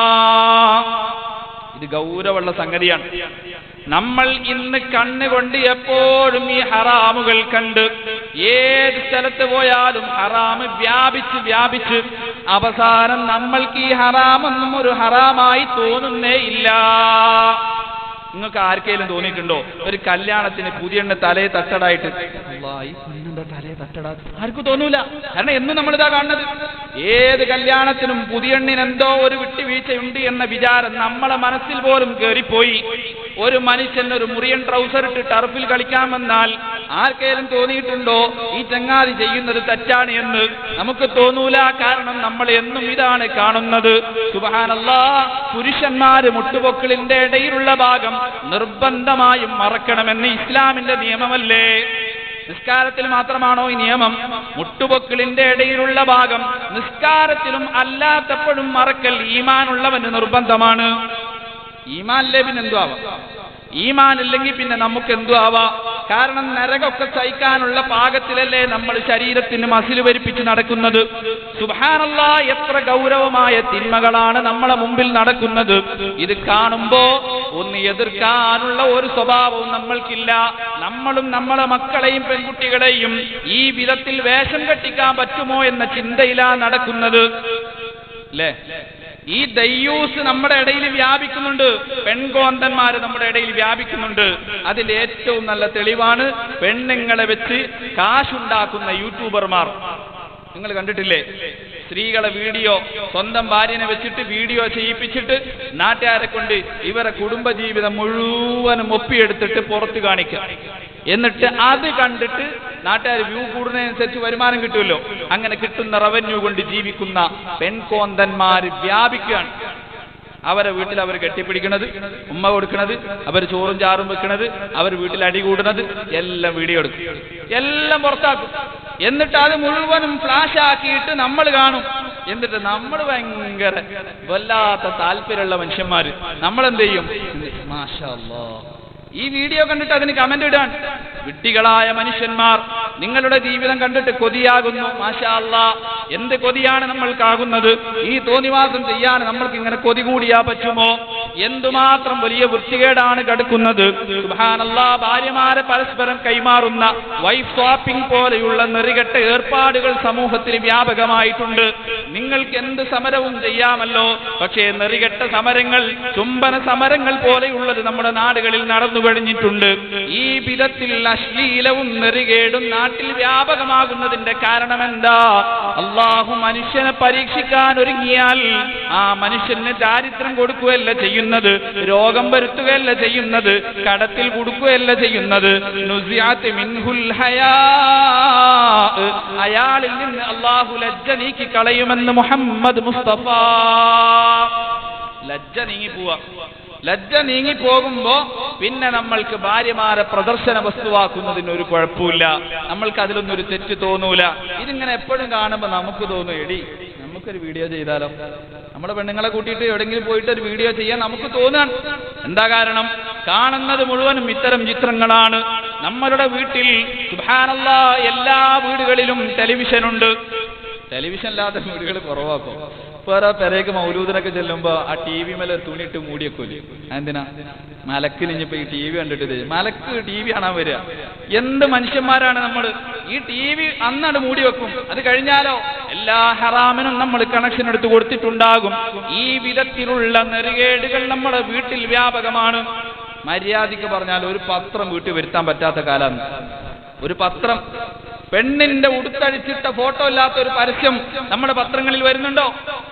ഇത് ഗൗരവമുള്ള സംഗതിയാണ് നമ്മൾ ഇന്ന് കണ്ണുകൊണ്ട് എപ്പോഴും ഈ ഹറാമുകൾ കണ്ട് ഏത് സ്ഥലത്ത് പോയാലും ഹറാമ് വ്യാപിച്ച് വ്യാപിച്ച് അവസാനം നമ്മൾക്ക് ഈ ഹറാമൊന്നും ഒരു ഹറാമായി തോന്നുന്നേ ഇല്ല നിങ്ങൾക്ക് ആർക്കെങ്കിലും തോന്നിയിട്ടുണ്ടോ ഒരു കല്യാണത്തിന് പുതിയ തലയെ തട്ടടായിട്ട് അല്ലാ, ഈ പെണ്ണെന്താ തലയെ തട്ടടാ ആർക്കും തോന്നൂല കാരണം എന്നും നമ്മളിതാ കാണുന്നത് ഏത് കല്യാണത്തിനും പുതിയണ്ണിന് എന്തോ ഒരു വിട്ടുവീഴ്ചയുണ്ട് എന്ന വിചാരം നമ്മളെ മനസ്സിൽ പോലും കയറിപ്പോയി ഒരു മനുഷ്യൻ ഒരു മുറിയൻ ട്രൗസർ ഇട്ട് ടർഫിൽ കളിക്കാൻ വന്നാൽ ആർക്കേലും തോന്നിയിട്ടുണ്ടോ ഈ ചങ്ങാതി ചെയ്യുന്നത് തെറ്റാണ് എന്ന് നമുക്ക് തോന്നൂല കാരണം നമ്മൾ എന്നും ഇതാണ് കാണുന്നത് സുബഹാനല്ലാ പുരുഷന്മാര് മുട്ടുപൊക്കിളിന്റെ ഇടയിലുള്ള ഭാഗം നിർബന്ധമായും മറക്കണമെന്ന് ഇസ്ലാമിന്റെ നിയമമല്ലേ നിസ്കാരത്തിൽ മാത്രമാണോ ഈ നിയമം മുട്ടുപൊക്കിളിന്റെ ഇടയിലുള്ള ഭാഗം നിസ്കാരത്തിലും അല്ലാത്തപ്പോഴും മറക്കൽ ഈമാനുള്ളവന് നിർബന്ധമാണ് ഈമാനില്ലേ പിന്നെ എന്തു ആവാം ഈമാൻ ഇല്ലെങ്കിൽ പിന്നെ നമുക്ക് എന്തു ആവാം കാരണം നരകമൊക്കെ സഹിക്കാനുള്ള പാകത്തിലല്ലേ നമ്മൾ ശരീരത്തിന് മസിൽ വരിപ്പിച്ച് നടക്കുന്നത് സുബാനല്ല എത്ര ഗൗരവമായ തിന്മകളാണ് നമ്മളെ മുമ്പിൽ നടക്കുന്നത് ഇത് കാണുമ്പോ ഒന്ന് എതിർക്കാനുള്ള ഒരു സ്വഭാവവും നമ്മൾക്കില്ല നമ്മളും നമ്മളെ മക്കളെയും പെൺകുട്ടികളെയും ഈ വിധത്തിൽ വേഷം കെട്ടിക്കാൻ പറ്റുമോ എന്ന ചിന്തയിലാ നടക്കുന്നത് അല്ലേ ഈ ദയ്യൂസ് നമ്മുടെ ഇടയിൽ വ്യാപിക്കുന്നുണ്ട് പെൺകോന്തന്മാര് നമ്മുടെ ഇടയിൽ വ്യാപിക്കുന്നുണ്ട് അതിന്റെ ഏറ്റവും നല്ല തെളിവാണ് പെണ്ണുങ്ങളെ വെച്ച് കാശുണ്ടാക്കുന്ന യൂട്യൂബർമാർ നിങ്ങൾ കണ്ടിട്ടില്ലേ സ്ത്രീകളെ വീഡിയോ സ്വന്തം ഭാര്യനെ വെച്ചിട്ട് വീഡിയോ ചെയ്യിപ്പിച്ചിട്ട് നാട്ടുകാരെ കൊണ്ട് ഇവരെ കുടുംബജീവിതം മുഴുവനും ഒപ്പിയെടുത്തിട്ട് പുറത്ത് കാണിക്കുക എന്നിട്ട് അത് കണ്ടിട്ട് നാട്ടുകാർ വ്യൂ കൂടുന്നതിനനുസരിച്ച് വരുമാനം കിട്ടുമല്ലോ അങ്ങനെ കിട്ടുന്ന റവന്യൂ കൊണ്ട് ജീവിക്കുന്ന പെൺകോന്തന്മാര് വ്യാപിക്കുകയാണ് അവരെ വീട്ടിൽ അവർ കെട്ടിപ്പിടിക്കണത് ഉമ്മ കൊടുക്കണത് അവർ ചോറും ചാറും വെക്കണത് അവർ വീട്ടിൽ അടി കൂടുന്നത് എല്ലാം വീഡിയോ എടുക്കും എല്ലാം പുറത്താക്കും എന്നിട്ട് അത് മുഴുവനും ഫ്ലാഷ് ആക്കിയിട്ട് നമ്മൾ കാണും എന്നിട്ട് നമ്മൾ ഭയങ്കര വല്ലാത്ത താല്പര്യമുള്ള മനുഷ്യന്മാര് നമ്മൾ എന്ത് ചെയ്യും മാഷാ അല്ലാ ഈ വീഡിയോ കണ്ടിട്ട് അതിന് കമന്റ് ഇടാൻ വിട്ടികളായ മനുഷ്യന്മാർ നിങ്ങളുടെ ജീവിതം കണ്ടിട്ട് കൊതിയാകുന്നു മാഷാ അല്ലാ എന്ത് കൊതിയാണ് നമ്മൾക്കാകുന്നത് ഈ തോന്നിവാസം ചെയ്യാൻ നമ്മൾക്ക് ഇങ്ങനെ കൊതി കൂടിയാ പറ്റുമോ എന്തുമാത്രം വലിയ വൃത്തികേടാണ് കടുക്കുന്നത് സുബ്ഹാനല്ലാ ഭാര്യമാരെ പരസ്പരം കൈമാറുന്ന വൈഫ് സ്വാപ്പിംഗ് പോലെയുള്ള നെറികെട്ട ഏർപ്പാടുകൾ സമൂഹത്തിൽ വ്യാപകമായിട്ടുണ്ട് നിങ്ങൾക്ക് എന്ത് സമരവും ചെയ്യാമല്ലോ പക്ഷേ നെറികെട്ട സമരങ്ങൾ ചുംബന സമരങ്ങൾ പോലെയുള്ളത് നമ്മുടെ നാടുകളിൽ നടന്നു കഴിഞ്ഞിട്ടുണ്ട് ഈ വിധത്തിൽ അശ്ലീലവും നെറികേടും നാട്ടിൽ വ്യാപകമാകുന്നതിന്റെ കാരണം എന്താ അള്ളാഹു മനുഷ്യനെ പരീക്ഷിക്കാൻ ഒരുങ്ങിയാൽ ആ മനുഷ്യന് ദാരിദ്ര്യം കൊടുക്കുകയല്ല ചെയ്യുന്നത് രോഗം വരുത്തുകയല്ല ചെയ്യുന്നത് കടത്തിൽ കൊടുക്കുകയല്ല ചെയ്യുന്നത് നുസിയാത്ത് മിൻഹുൽ ഹയാ അയാളിൽ നിന്ന് അള്ളാഹു ലജ്ജ നീക്കി കളയുമെന്ന് മുഹമ്മദ് മുസ്തഫ ലജ്ജ നീങ്ങി പോവാ ലജ്ജ നീങ്ങി പോകുമ്പോ പിന്നെ നമ്മൾക്ക് ഭാര്യമാരെ പ്രദർശന വസ്തുവാക്കുന്നതിന് ഒരു കുഴപ്പമില്ല നമ്മൾക്ക് അതിലൊന്നും ഒരു തെറ്റ് തോന്നൂല ഇതിങ്ങനെ എപ്പോഴും കാണുമ്പോ നമുക്ക് തോന്നും എടി നമുക്കൊരു വീഡിയോ ചെയ്താലോ നമ്മുടെ പെണ്ണുങ്ങളെ കൂട്ടിയിട്ട് എവിടെങ്കിലും പോയിട്ട് ഒരു വീഡിയോ ചെയ്യാൻ നമുക്ക് തോന്നാണ് എന്താ കാരണം കാണുന്നത് മുഴുവനും ഇത്തരം ചിത്രങ്ങളാണ് നമ്മളുടെ വീട്ടിൽ സുബാനല്ല എല്ലാ വീടുകളിലും ടെലിവിഷൻ ഉണ്ട് ടെലിവിഷൻ ഇല്ലാത്ത വീടുകൾ കുറവാക്കോ വേറെ പെരേക്ക് മൗലൂദിനൊക്കെ ചെല്ലുമ്പോ ആ ടി വി മേലെ തുണിയിട്ട് മൂടിയേക്കൂലേ എന്തിനാ മലക്കിന് ഇനിയിപ്പോ ഈ ടി വി കണ്ടിട്ട് ഇത് മലക്ക് ടി വി കാണാൻ വരിക എന്ത് മനുഷ്യന്മാരാണ് നമ്മൾ ഈ ടി വി അന്നാണ് മൂടി വെക്കും അത് കഴിഞ്ഞാലോ എല്ലാ ഹറാമിനും നമ്മൾ കണക്ഷൻ എടുത്ത് കൊടുത്തിട്ടുണ്ടാകും ഈ വിധത്തിലുള്ള നെറികേടുകൾ നമ്മുടെ വീട്ടിൽ വ്യാപകമാണ് മര്യാദയ്ക്ക് പറഞ്ഞാൽ ഒരു പത്രം വീട്ടിൽ വരുത്താൻ പറ്റാത്ത കാലമാണ് ഒരു പത്രം പെണ്ണിന്റെ ഉടുത്തഴിച്ചിട്ട ഫോട്ടോ ഇല്ലാത്ത ഒരു പരസ്യം നമ്മുടെ പത്രങ്ങളിൽ വരുന്നുണ്ടോ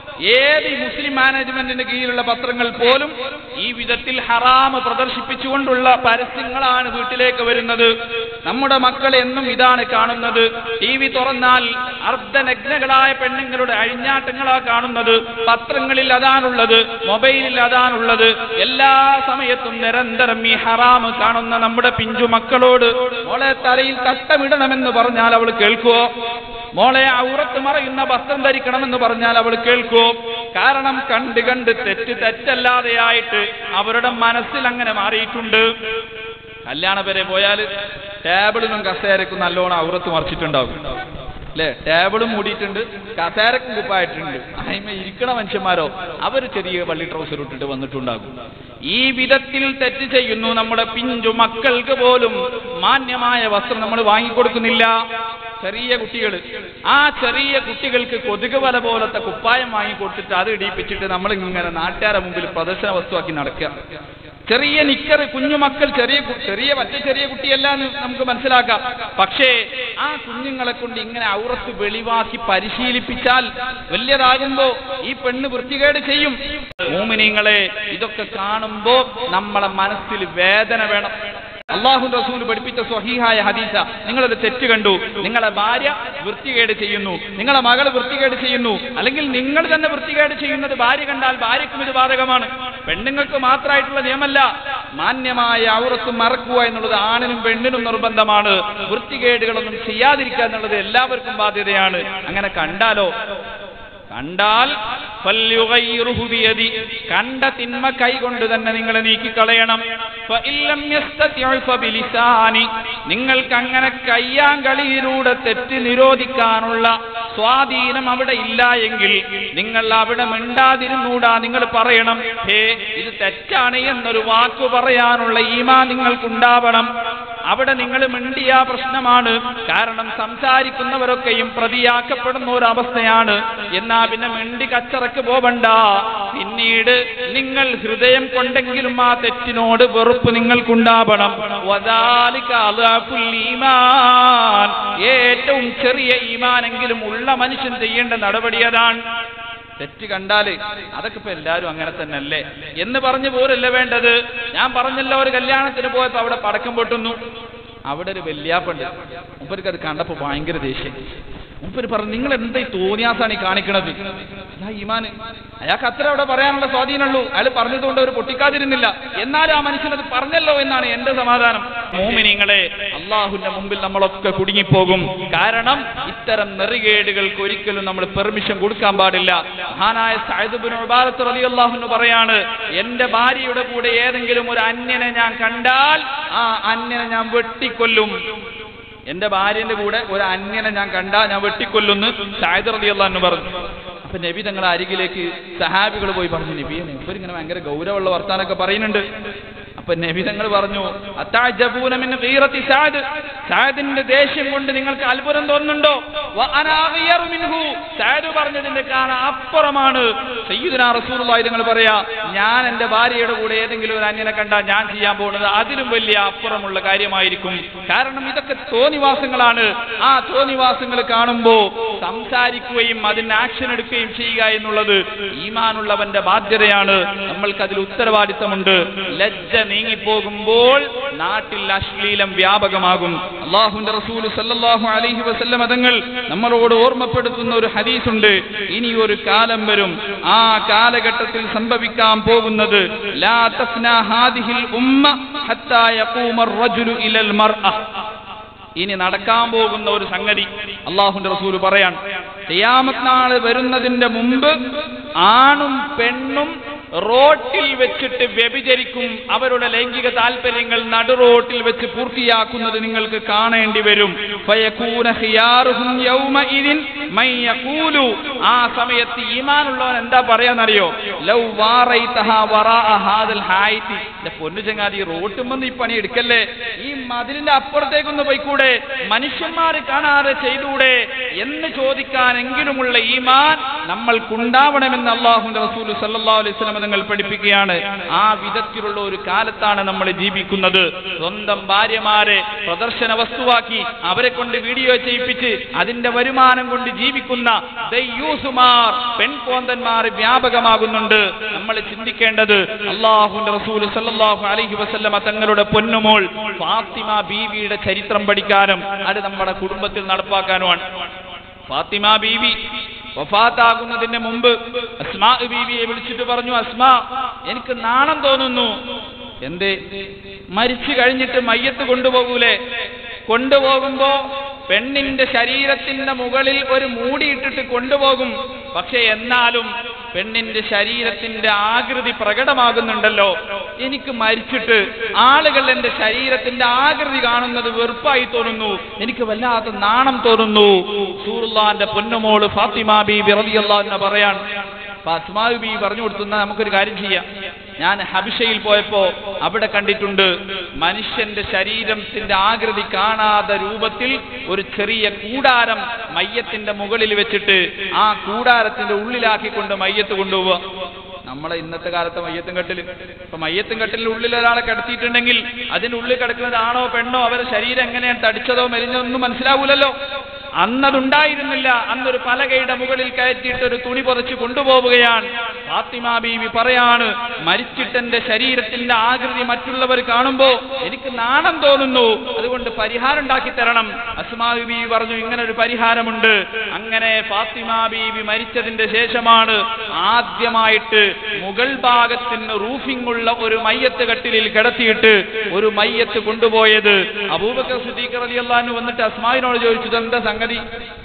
ഏത് ഈ മുസ്ലിം മാനേജ്മെന്റിന്റെ കീഴിലുള്ള പത്രങ്ങൾ പോലും ഈ വിധത്തിൽ ഹറാമ് പ്രദർശിപ്പിച്ചുകൊണ്ടുള്ള പരസ്യങ്ങളാണ് വീട്ടിലേക്ക് വരുന്നത് നമ്മുടെ മക്കൾ എന്നും ഇതാണ് കാണുന്നത് ടി വി തുറന്നാൽ അർദ്ധനഗ്നകളായ പെണ്ണുങ്ങളുടെ അഴിഞ്ഞാട്ടങ്ങളാ കാണുന്നത് പത്രങ്ങളിൽ അതാണുള്ളത് മൊബൈലിൽ അതാണുള്ളത് എല്ലാ സമയത്തും നിരന്തരം ഈ ഹറാമ് കാണുന്ന നമ്മുടെ പിഞ്ചു മക്കളോട് മോളെ തലയിൽ തട്ടമിടണമെന്ന് പറഞ്ഞാൽ അവൾ കേൾക്കുവോ മോളെ ഔറത്ത് മറയുന്ന വസ്ത്രം ധരിക്കണമെന്ന് പറഞ്ഞാൽ അവൾ കേൾക്കുവോ കാരണം കണ്ട് കണ്ട് തെറ്റ് തെറ്റല്ലാതെയായിട്ട് അവരുടെ മനസ്സിൽ അങ്ങനെ മാറിയിട്ടുണ്ട് കല്യാണ പേരെ പോയാൽ ടേബിളിനും കസേരക്കും നല്ലോണം ഔറത്ത് മറിച്ചിട്ടുണ്ടാവും അല്ലേ ടേബിളും മൂടിയിട്ടുണ്ട് കസേരക്കും കുപ്പായിട്ടുണ്ട് അതിമ ഇരിക്കണ മനുഷ്യന്മാരോ അവർ ചെറിയ പള്ളി ട്രൗസർ ഇട്ടിട്ട് വന്നിട്ടുണ്ടാകും ഈ വിധത്തിൽ തെറ്റ് ചെയ്യുന്നു നമ്മുടെ പിഞ്ചു മക്കൾക്ക് പോലും മാന്യമായ വസ്ത്രം നമ്മൾ വാങ്ങിക്കൊടുക്കുന്നില്ല ചെറിയ കുട്ടികൾ ആ ചെറിയ കുട്ടികൾക്ക് കൊതുക് വല പോലത്തെ കുപ്പായം വാങ്ങിക്കൊടുത്തിട്ട് അത് ഇടിപ്പിച്ചിട്ട് നമ്മൾ ഇങ്ങനെ നാട്ടുകാരെ മുമ്പിൽ പ്രദർശന വസ്തുവാക്കി നടക്കുക ചെറിയ നിക്കർ കുഞ്ഞുമക്കൾ ചെറിയ കു- ചെറിയ മറ്റു ചെറിയ കുട്ടിയല്ല എന്ന് നമുക്ക് മനസ്സിലാക്കാം പക്ഷേ ആ കുഞ്ഞുങ്ങളെ കൊണ്ട് ഇങ്ങനെ ഔറത്ത് വെളിവാക്കി പരിശീലിപ്പിച്ചാൽ വലിയതാകുമ്പോ ഈ പെണ്ണ് വൃത്തികേട് ചെയ്യും മൂമിനിങ്ങളെ ഇതൊക്കെ കാണുമ്പോ നമ്മളെ മനസ്സിൽ വേദന വേണം അള്ളാഹു റസൂൽ പഠിപ്പിച്ച സ്വഹീഹായ ഹദീസ നിങ്ങളൊരു തെറ്റ് കണ്ടു നിങ്ങളെ ഭാര്യ വൃത്തികേട് ചെയ്യുന്നു നിങ്ങളെ മകൾ വൃത്തികേട് ചെയ്യുന്നു അല്ലെങ്കിൽ നിങ്ങൾ തന്നെ വൃത്തികേട് ചെയ്യുന്നത് ഭാര്യ കണ്ടാൽ ഭാര്യക്കും ഇത് ബാധകമാണ് പെണ്ണുങ്ങൾക്ക് മാത്രമായിട്ടുള്ള നിയമമല്ല മാന്യമായ ഔറത്ത് മറക്കുക എന്നുള്ളത് ആണിനും പെണ്ണിനും നിർബന്ധമാണ് വൃത്തികേടുകളൊന്നും ചെയ്യാതിരിക്കുക എന്നുള്ളത് എല്ലാവർക്കും ബാധ്യതയാണ് അങ്ങനെ കണ്ടാലോ കണ്ടാൽ ഫല്യുഗയ്യിറുഹു ബിയദി. കണ്ട തിന്മ കൈകൊണ്ട് തന്നെ നിങ്ങൾ നീക്കിക്കളയണം ഫഇല്ലം യസ്തതിഉ ഫബിലിസാനി. നിങ്ങൾക്ക് അങ്ങനെ കയ്യാങ്കളിയിലൂടെ തെറ്റ് നിരോധിക്കാനുള്ള സ്വാധീനം അവിടെ ഇല്ല എങ്കിൽ നിങ്ങൾ അവിടെ മിണ്ടാതിരുന്നൂടാ നിങ്ങൾ പറയണം ഹേ ഇത് തെറ്റാണ് എന്നൊരു വാക്ക് പറയാനുള്ള ഈമാ നിങ്ങൾക്കുണ്ടാവണം അവിടെ നിങ്ങൾ മിണ്ടിയ പ്രശ്നമാണ് കാരണം സംസാരിക്കുന്നവരൊക്കെയും പ്രതിയാക്കപ്പെടുന്ന ഒരു അവസ്ഥയാണ് എന്നാ പിന്നെ മിണ്ടി കച്ചറക്ക് പോവണ്ട പിന്നീട് നിങ്ങൾ ഹൃദയം കൊണ്ടെങ്കിലും ആ തെറ്റിനോട് വെറുപ്പ് നിങ്ങൾക്കുണ്ടാവണം വദാലിക അദ്അഫുൽ ഈമാൻ ഏറ്റവും ചെറിയ ഈമാനെങ്കിലും ഉള്ള മനുഷ്യൻ ചെയ്യേണ്ട നടപടി അതാണ് തെറ്റ് കണ്ടാല് അതൊക്കെ ഇപ്പൊ എല്ലാരും അങ്ങനെ തന്നെ അല്ലേ എന്ന് പറഞ്ഞു പോരല്ല വേണ്ടത് ഞാൻ പറഞ്ഞല്ലോ ഒരു കല്യാണത്തിന് പോയപ്പോ അവിടെ പടക്കം പൊട്ടുന്നു അവിടെ ഒരു വല്യാപ്പുണ്ട് മുപ്പർക്ക് അത് കണ്ടപ്പോ ഭയങ്കര ദേഷ്യം മുപ്പര് പറഞ്ഞു നിങ്ങൾ എന്താ ഈ തോന്നിയാസാണ് ഈ കാണിക്കണത് അയാ ഈമാന് അയാൾക്ക് അത്ര അവിടെ പറയാനുള്ള സ്വാധീനമുള്ളൂ അയാൾ പറഞ്ഞതുകൊണ്ട് അവർ പൊട്ടിക്കാതിരുന്നില്ല എന്നാലും ആ മനുഷ്യൻ അത് പറഞ്ഞല്ലോ എന്നാണ് എന്റെ സമാധാനം മോമിനിങ്ങളെ അള്ളാഹുവിന്റെ മുമ്പിൽ നമ്മളൊക്കെ കുടുങ്ങിപ്പോകും കാരണം ഇത്തരം നെറികേടുകൾക്ക് ഒരിക്കലും നമ്മൾ പെർമിഷൻ കൊടുക്കാൻ പാടില്ല മഹാനായ സാഹിബിന് ഉബാലത്ത് റലി അള്ളാഹുന്ന് പറയാണ് എന്റെ ഭാര്യയുടെ കൂടെ ഏതെങ്കിലും ഒരു അന്യനെ ഞാൻ കണ്ടാൽ ആ അന്യനെ ഞാൻ വെട്ടിക്കൊല്ലും എന്റെ ഭാര്യന്റെ കൂടെ ഒരു അന്യനെ ഞാൻ കണ്ടാ ഞാൻ വെട്ടിക്കൊല്ലുന്നു സായിദ് റലി അള്ളാഹു പറഞ്ഞു അപ്പൊ നബി തങ്ങളെ അരികിലേക്ക് സഹാബികൾ പോയി പറഞ്ഞു നബിയെ ഇവരിങ്ങനെ ഭയങ്കര ഗൗരവമുള്ള വർത്താനൊക്കെ പറയുന്നുണ്ട് അപ്പൊ നബി തങ്ങൾ പറഞ്ഞു അത്താജബൂന മിൻ ഗീറത്തി സാദ് സാദിന്റെ ദേഷ്യം കൊണ്ട് നിങ്ങൾക്ക് അത്ഭുതം തോന്നുന്നുണ്ടോ വ അനാ അഗ്യറു മിൻഹു. സാദ് പറഞ്ഞതിന്റെ കാരണം അപ്പുറമാണ് സയ്യിദുനാ റസൂലുള്ളാഹി നിങ്ങൾ പറയാ ഞാൻ എന്റെ ഭാര്യയുടെ കൂടെ ഏതെങ്കിലും ഒരു അന്യനെ കണ്ടാൽ ഞാൻ ചെയ്യാൻ പോകുന്നത് അതിലും വലിയ അപ്പുറമുള്ള കാര്യമായിരിക്കും കാരണം ഇതൊക്കെ തോന്നിവാസങ്ങളാണ് ആ തോന്നിവാസങ്ങൾ കാണുമ്പോ സംസാരിക്കുകയും അതിന് ആക്ഷൻ എടുക്കുകയും ചെയ്യുക എന്നുള്ളത് ഈമാനുള്ളവന്റെ ബാധ്യതയാണ് നമ്മൾക്ക് അതിൽ ഉത്തരവാദിത്തമുണ്ട് ലജ്ജ നീങ്ങിപ്പോകുമ്പോൾ നാട്ടിൽ അശ്ലീലം വ്യാപകമാകും അള്ളാഹുന്റെ റസൂൽ സല്ലല്ലാഹു അലൈഹി വസല്ലം തങ്ങൾ നമ്മളോട് ഓർമ്മപ്പെടുത്തുന്ന ഒരു ഹദീസുണ്ട് ഇനി ഒരു കാലം വരും ആ കാലഘട്ടത്തിൽ സംഭവിക്കാൻ പോകുന്നത് ലാ തഫ്നാ ഹാദിഹിൽ ഉമ്മ ഹത്താ യഖൂമ റജുലു ഇലൽ മർഅ ഇനി നടക്കാൻ പോകുന്ന ഒരു സംഗതി അള്ളാഹുന്റെ റസൂൽ പറയാൻ ഖിയാമത്ത് നാള് വരുന്നതിന്റെ മുമ്പ് ആണും പെണ്ണും റോട്ടിൽ വെച്ചിട്ട് വ്യഭിചരിക്കും അവരുടെ ലൈംഗിക താല്പര്യങ്ങൾ നടു റോട്ടിൽ വെച്ച് പൂർത്തിയാക്കുന്നത് നിങ്ങൾക്ക് കാണേണ്ടി വരും ഫയകൂന ഖിയാറുഹും യൗമഇദിൻ മൻ യഖൂലു ആ സമയത്ത് ഈമാനുള്ളവൻ എന്താ പറയാന്നറിയോ ലൗ വാറൈതഹ വറാഅ ഹാദൽ ഹായിതി എന്റെ പൊന്നു ചങ്ങാതി റോട്ടുമെന്ന് ഈ പണി എടുക്കല്ലേ ഈ മതിലിന്റെ അപ്പുറത്തേക്കൊന്ന് പോയിക്കൂടെ മനുഷ്യന്മാർ കാണാതെ ചെയ്തൂടെ എന്ന് ചോദിക്കാനെങ്കിലുമുള്ള ഈമാൻ നമ്മൾക്കുണ്ടാവണമെന്ന് അള്ളാഹുന്റെ റസൂൽ സല്ലല്ലാഹു അലൈഹി വസല്ലം തങ്ങൾ പഠിപ്പിക്കുകയാണ് ആ വിധത്തിലുള്ള ഒരു കാലത്താണ് നമ്മൾ ജീവിക്കുന്നത് സ്വന്തം ഭാര്യമാരെ പ്രദർശന വസ്തുവാക്കി അവരെ കൊണ്ട് വീഡിയോ ചെയ്യിപ്പിച്ച് അതിന്റെ വരുമാനം കൊണ്ട് ജീവിക്കുന്ന ദയ്യൂസുമാർ പെൺകോന്തന്മാർ വ്യാപകമാകുന്നുണ്ട് നമ്മൾ ചിന്തിക്കേണ്ടത് അള്ളാഹുന്റെ റസൂൽ സല്ലല്ലാഹു അലൈഹി വസല്ലമ തങ്ങളുടെ പൊന്നുമോൾ ഫാത്തിമ ബീവിയുടെ ചരിത്രം പഠിക്കാനും അത് നമ്മുടെ കുടുംബത്തിൽ നടപ്പാക്കാനുമാണ് ഫാത്തിമ ബീവി വഫാത്താകുന്നതിന് മുമ്പ് അസ്മാ ബീവിയെ വിളിച്ചിട്ട് പറഞ്ഞു അസ്മാ എനിക്ക് നാണം തോന്നുന്നു എന്തേ മരിച്ചു കഴിഞ്ഞിട്ട് മയ്യത്ത് കൊണ്ടുപോകൂലേ കൊണ്ടുപോകുമ്പോ പെണ്ണിന്റെ ശരീരത്തിന്റെ മുകളിൽ ഒരു മൂടിയിട്ടിട്ട് കൊണ്ടുപോകും പക്ഷെ എന്നാലും പെണ്ണിന്റെ ശരീരത്തിന്റെ ആകൃതി പ്രകടമാകുന്നുണ്ടല്ലോ എനിക്ക് മരിച്ചിട്ട് ആളുകൾ എന്റെ ശരീരത്തിന്റെ ആകൃതി കാണുന്നത് വെറുപ്പായി തോന്നുന്നു എനിക്ക് വല്ലാത്ത നാണം തോന്നുന്നു സൂറുല്ലാന്റെ പൊന്നുമോള് ഫാത്തിമ ബീബി റളിയല്ലാഹു പറയാൻ ഫാത്തിമ ബീബി പറഞ്ഞു കൊടുത്തുന്ന നമുക്കൊരു കാര്യം ചെയ്യാം ഞാൻ ഹബിഷയിൽ പോയപ്പോ അവിടെ കണ്ടിട്ടുണ്ട് മനുഷ്യന്റെ ശരീരത്തിന്റെ ആകൃതി കാണാത്ത രൂപത്തിൽ ഒരു ചെറിയ കൂടാരം മയ്യത്തിന്റെ മുകളിൽ വെച്ചിട്ട് ആ കൂടാരത്തിന്റെ ഉള്ളിലാക്കിക്കൊണ്ട് മയ്യത്ത് കൊണ്ടുപോവുക നമ്മളെ ഇന്നത്തെ കാലത്തെ മയ്യത്തും കെട്ടിൽ ഇപ്പൊ മയ്യത്തും കെട്ടിൽ ഉള്ളിൽ ഒരാളെ കിടത്തിയിട്ടുണ്ടെങ്കിൽ അതിന്റെ ഉള്ളിൽ കിടക്കുന്നത് ആണോ പെണ്ണോ അവരുടെ ശരീരം എങ്ങനെയാണ് തടിച്ചതോ മെലിഞ്ഞോ ഒന്നും മനസ്സിലാവൂലല്ലോ അന്നതുണ്ടായിരുന്നില്ല അന്നൊരു പലകയുടെ മുകളിൽ കയറ്റിയിട്ട് ഒരു തുണി പുറച്ച് കൊണ്ടുപോവുകയാണ് ഫാത്തിമ ബീവി പറയാണ് മരിച്ചിട്ടെന്റെ ശരീരത്തിന്റെ ആകൃതി മറ്റുള്ളവർ കാണുമ്പോ എനിക്ക് നാണം തോന്നുന്നു അതുകൊണ്ട് പരിഹാരം ഉണ്ടാക്കി തരണം അസ്മാ ബീവി പറഞ്ഞു ഇങ്ങനെ ഒരു പരിഹാരമുണ്ട് അങ്ങനെ ഫാത്തിമ ബീവി മരിച്ചതിന്റെ ശേഷമാണ് ആദ്യമായിട്ട് മുകൾ ഭാഗത്തിന് റൂഫിംഗ് ഉള്ള ഒരു മയ്യത്ത് കട്ടിലിൽ കിടത്തിയിട്ട് ഒരു മയ്യത്ത് കൊണ്ടുപോയത് അബൂബക്കർ സിദ്ദീഖ് റളിയല്ലാഹു അൻഹു വന്നിട്ട് അസ്മാവിനോട് ചോദിച്ചു ഇതെന്താ സംഗതി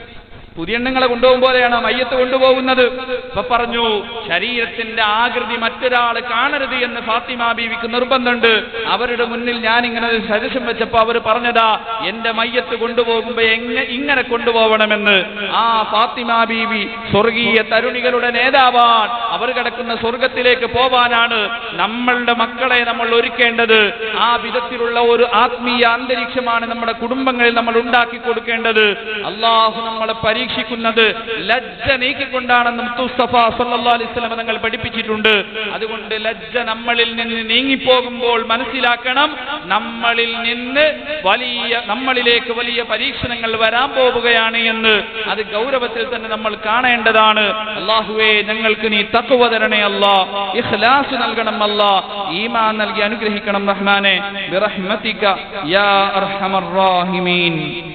പുതിയ എണ്ണങ്ങളെ കൊണ്ടുപോകും പോലെയാണ് മയ്യത്ത് കൊണ്ടുപോകുന്നത് ഇപ്പൊ പറഞ്ഞു ശരീരത്തിന്റെ ആകൃതി മറ്റൊരാൾ കാണരുത് എന്ന് ഫാത്തിമ ബീവിക്ക് നിർബന്ധമുണ്ട് അവരുടെ മുന്നിൽ ഞാൻ ഇങ്ങനെ ഒരു സജഷൻ വെച്ചപ്പോ അവർ പറഞ്ഞതാ എന്റെ മയ്യത്ത് കൊണ്ടുപോകുമ്പോ എങ്ങനെ ഇങ്ങനെ കൊണ്ടുപോകണമെന്ന് ആ ഫാത്തിമ ബീവി സ്വർഗീയ തരുണികളുടെ നേതാവാൻ അവർ കിടക്കുന്ന സ്വർഗത്തിലേക്ക് പോവാനാണ് നമ്മളുടെ മക്കളെ നമ്മൾ ഒരുക്കേണ്ടത് ആ വിധത്തിലുള്ള ഒരു ആത്മീയ അന്തരീക്ഷമാണ് നമ്മുടെ കുടുംബങ്ങളിൽ നമ്മൾ ഉണ്ടാക്കി കൊടുക്കേണ്ടത് അള്ളാഹു നമ്മളെ പരീക്ഷിക്കുന്നത് ലജ്ജ നീക്കിക്കൊണ്ടാണെന്ന് മുസ്തഫ സല്ലല്ലാഹു അലൈഹി വസല്ലം തങ്ങൾ പഠിപ്പിച്ചിട്ടുണ്ട് അതുകൊണ്ട് ലജ്ജ നമ്മളിൽ നിന്ന് നീങ്ങിപ്പോകുമ്പോൾ മനസ്സിലാക്കണം നമ്മളിൽ നിന്ന് വലിയ നമ്മളിലേക്ക് വലിയ പരീക്ഷണങ്ങൾ വരാൻ പോവുകയാണ് എന്ന് അത് ഗൗരവത്തിൽ തന്നെ നമ്മൾ കാണേണ്ടതാണ് അള്ളാഹുവേ ഞങ്ങൾക്ക് നീ തക്കുവ തരണേ അല്ലാ ഇഖ്ലാസ് നൽകണം അല്ലാ ഈമാൻ നൽകി അനുഗ്രഹിക്കണം റഹ്മാനെ ബിറഹ്മതിക യാ അർഹമർ റാഹിമീൻ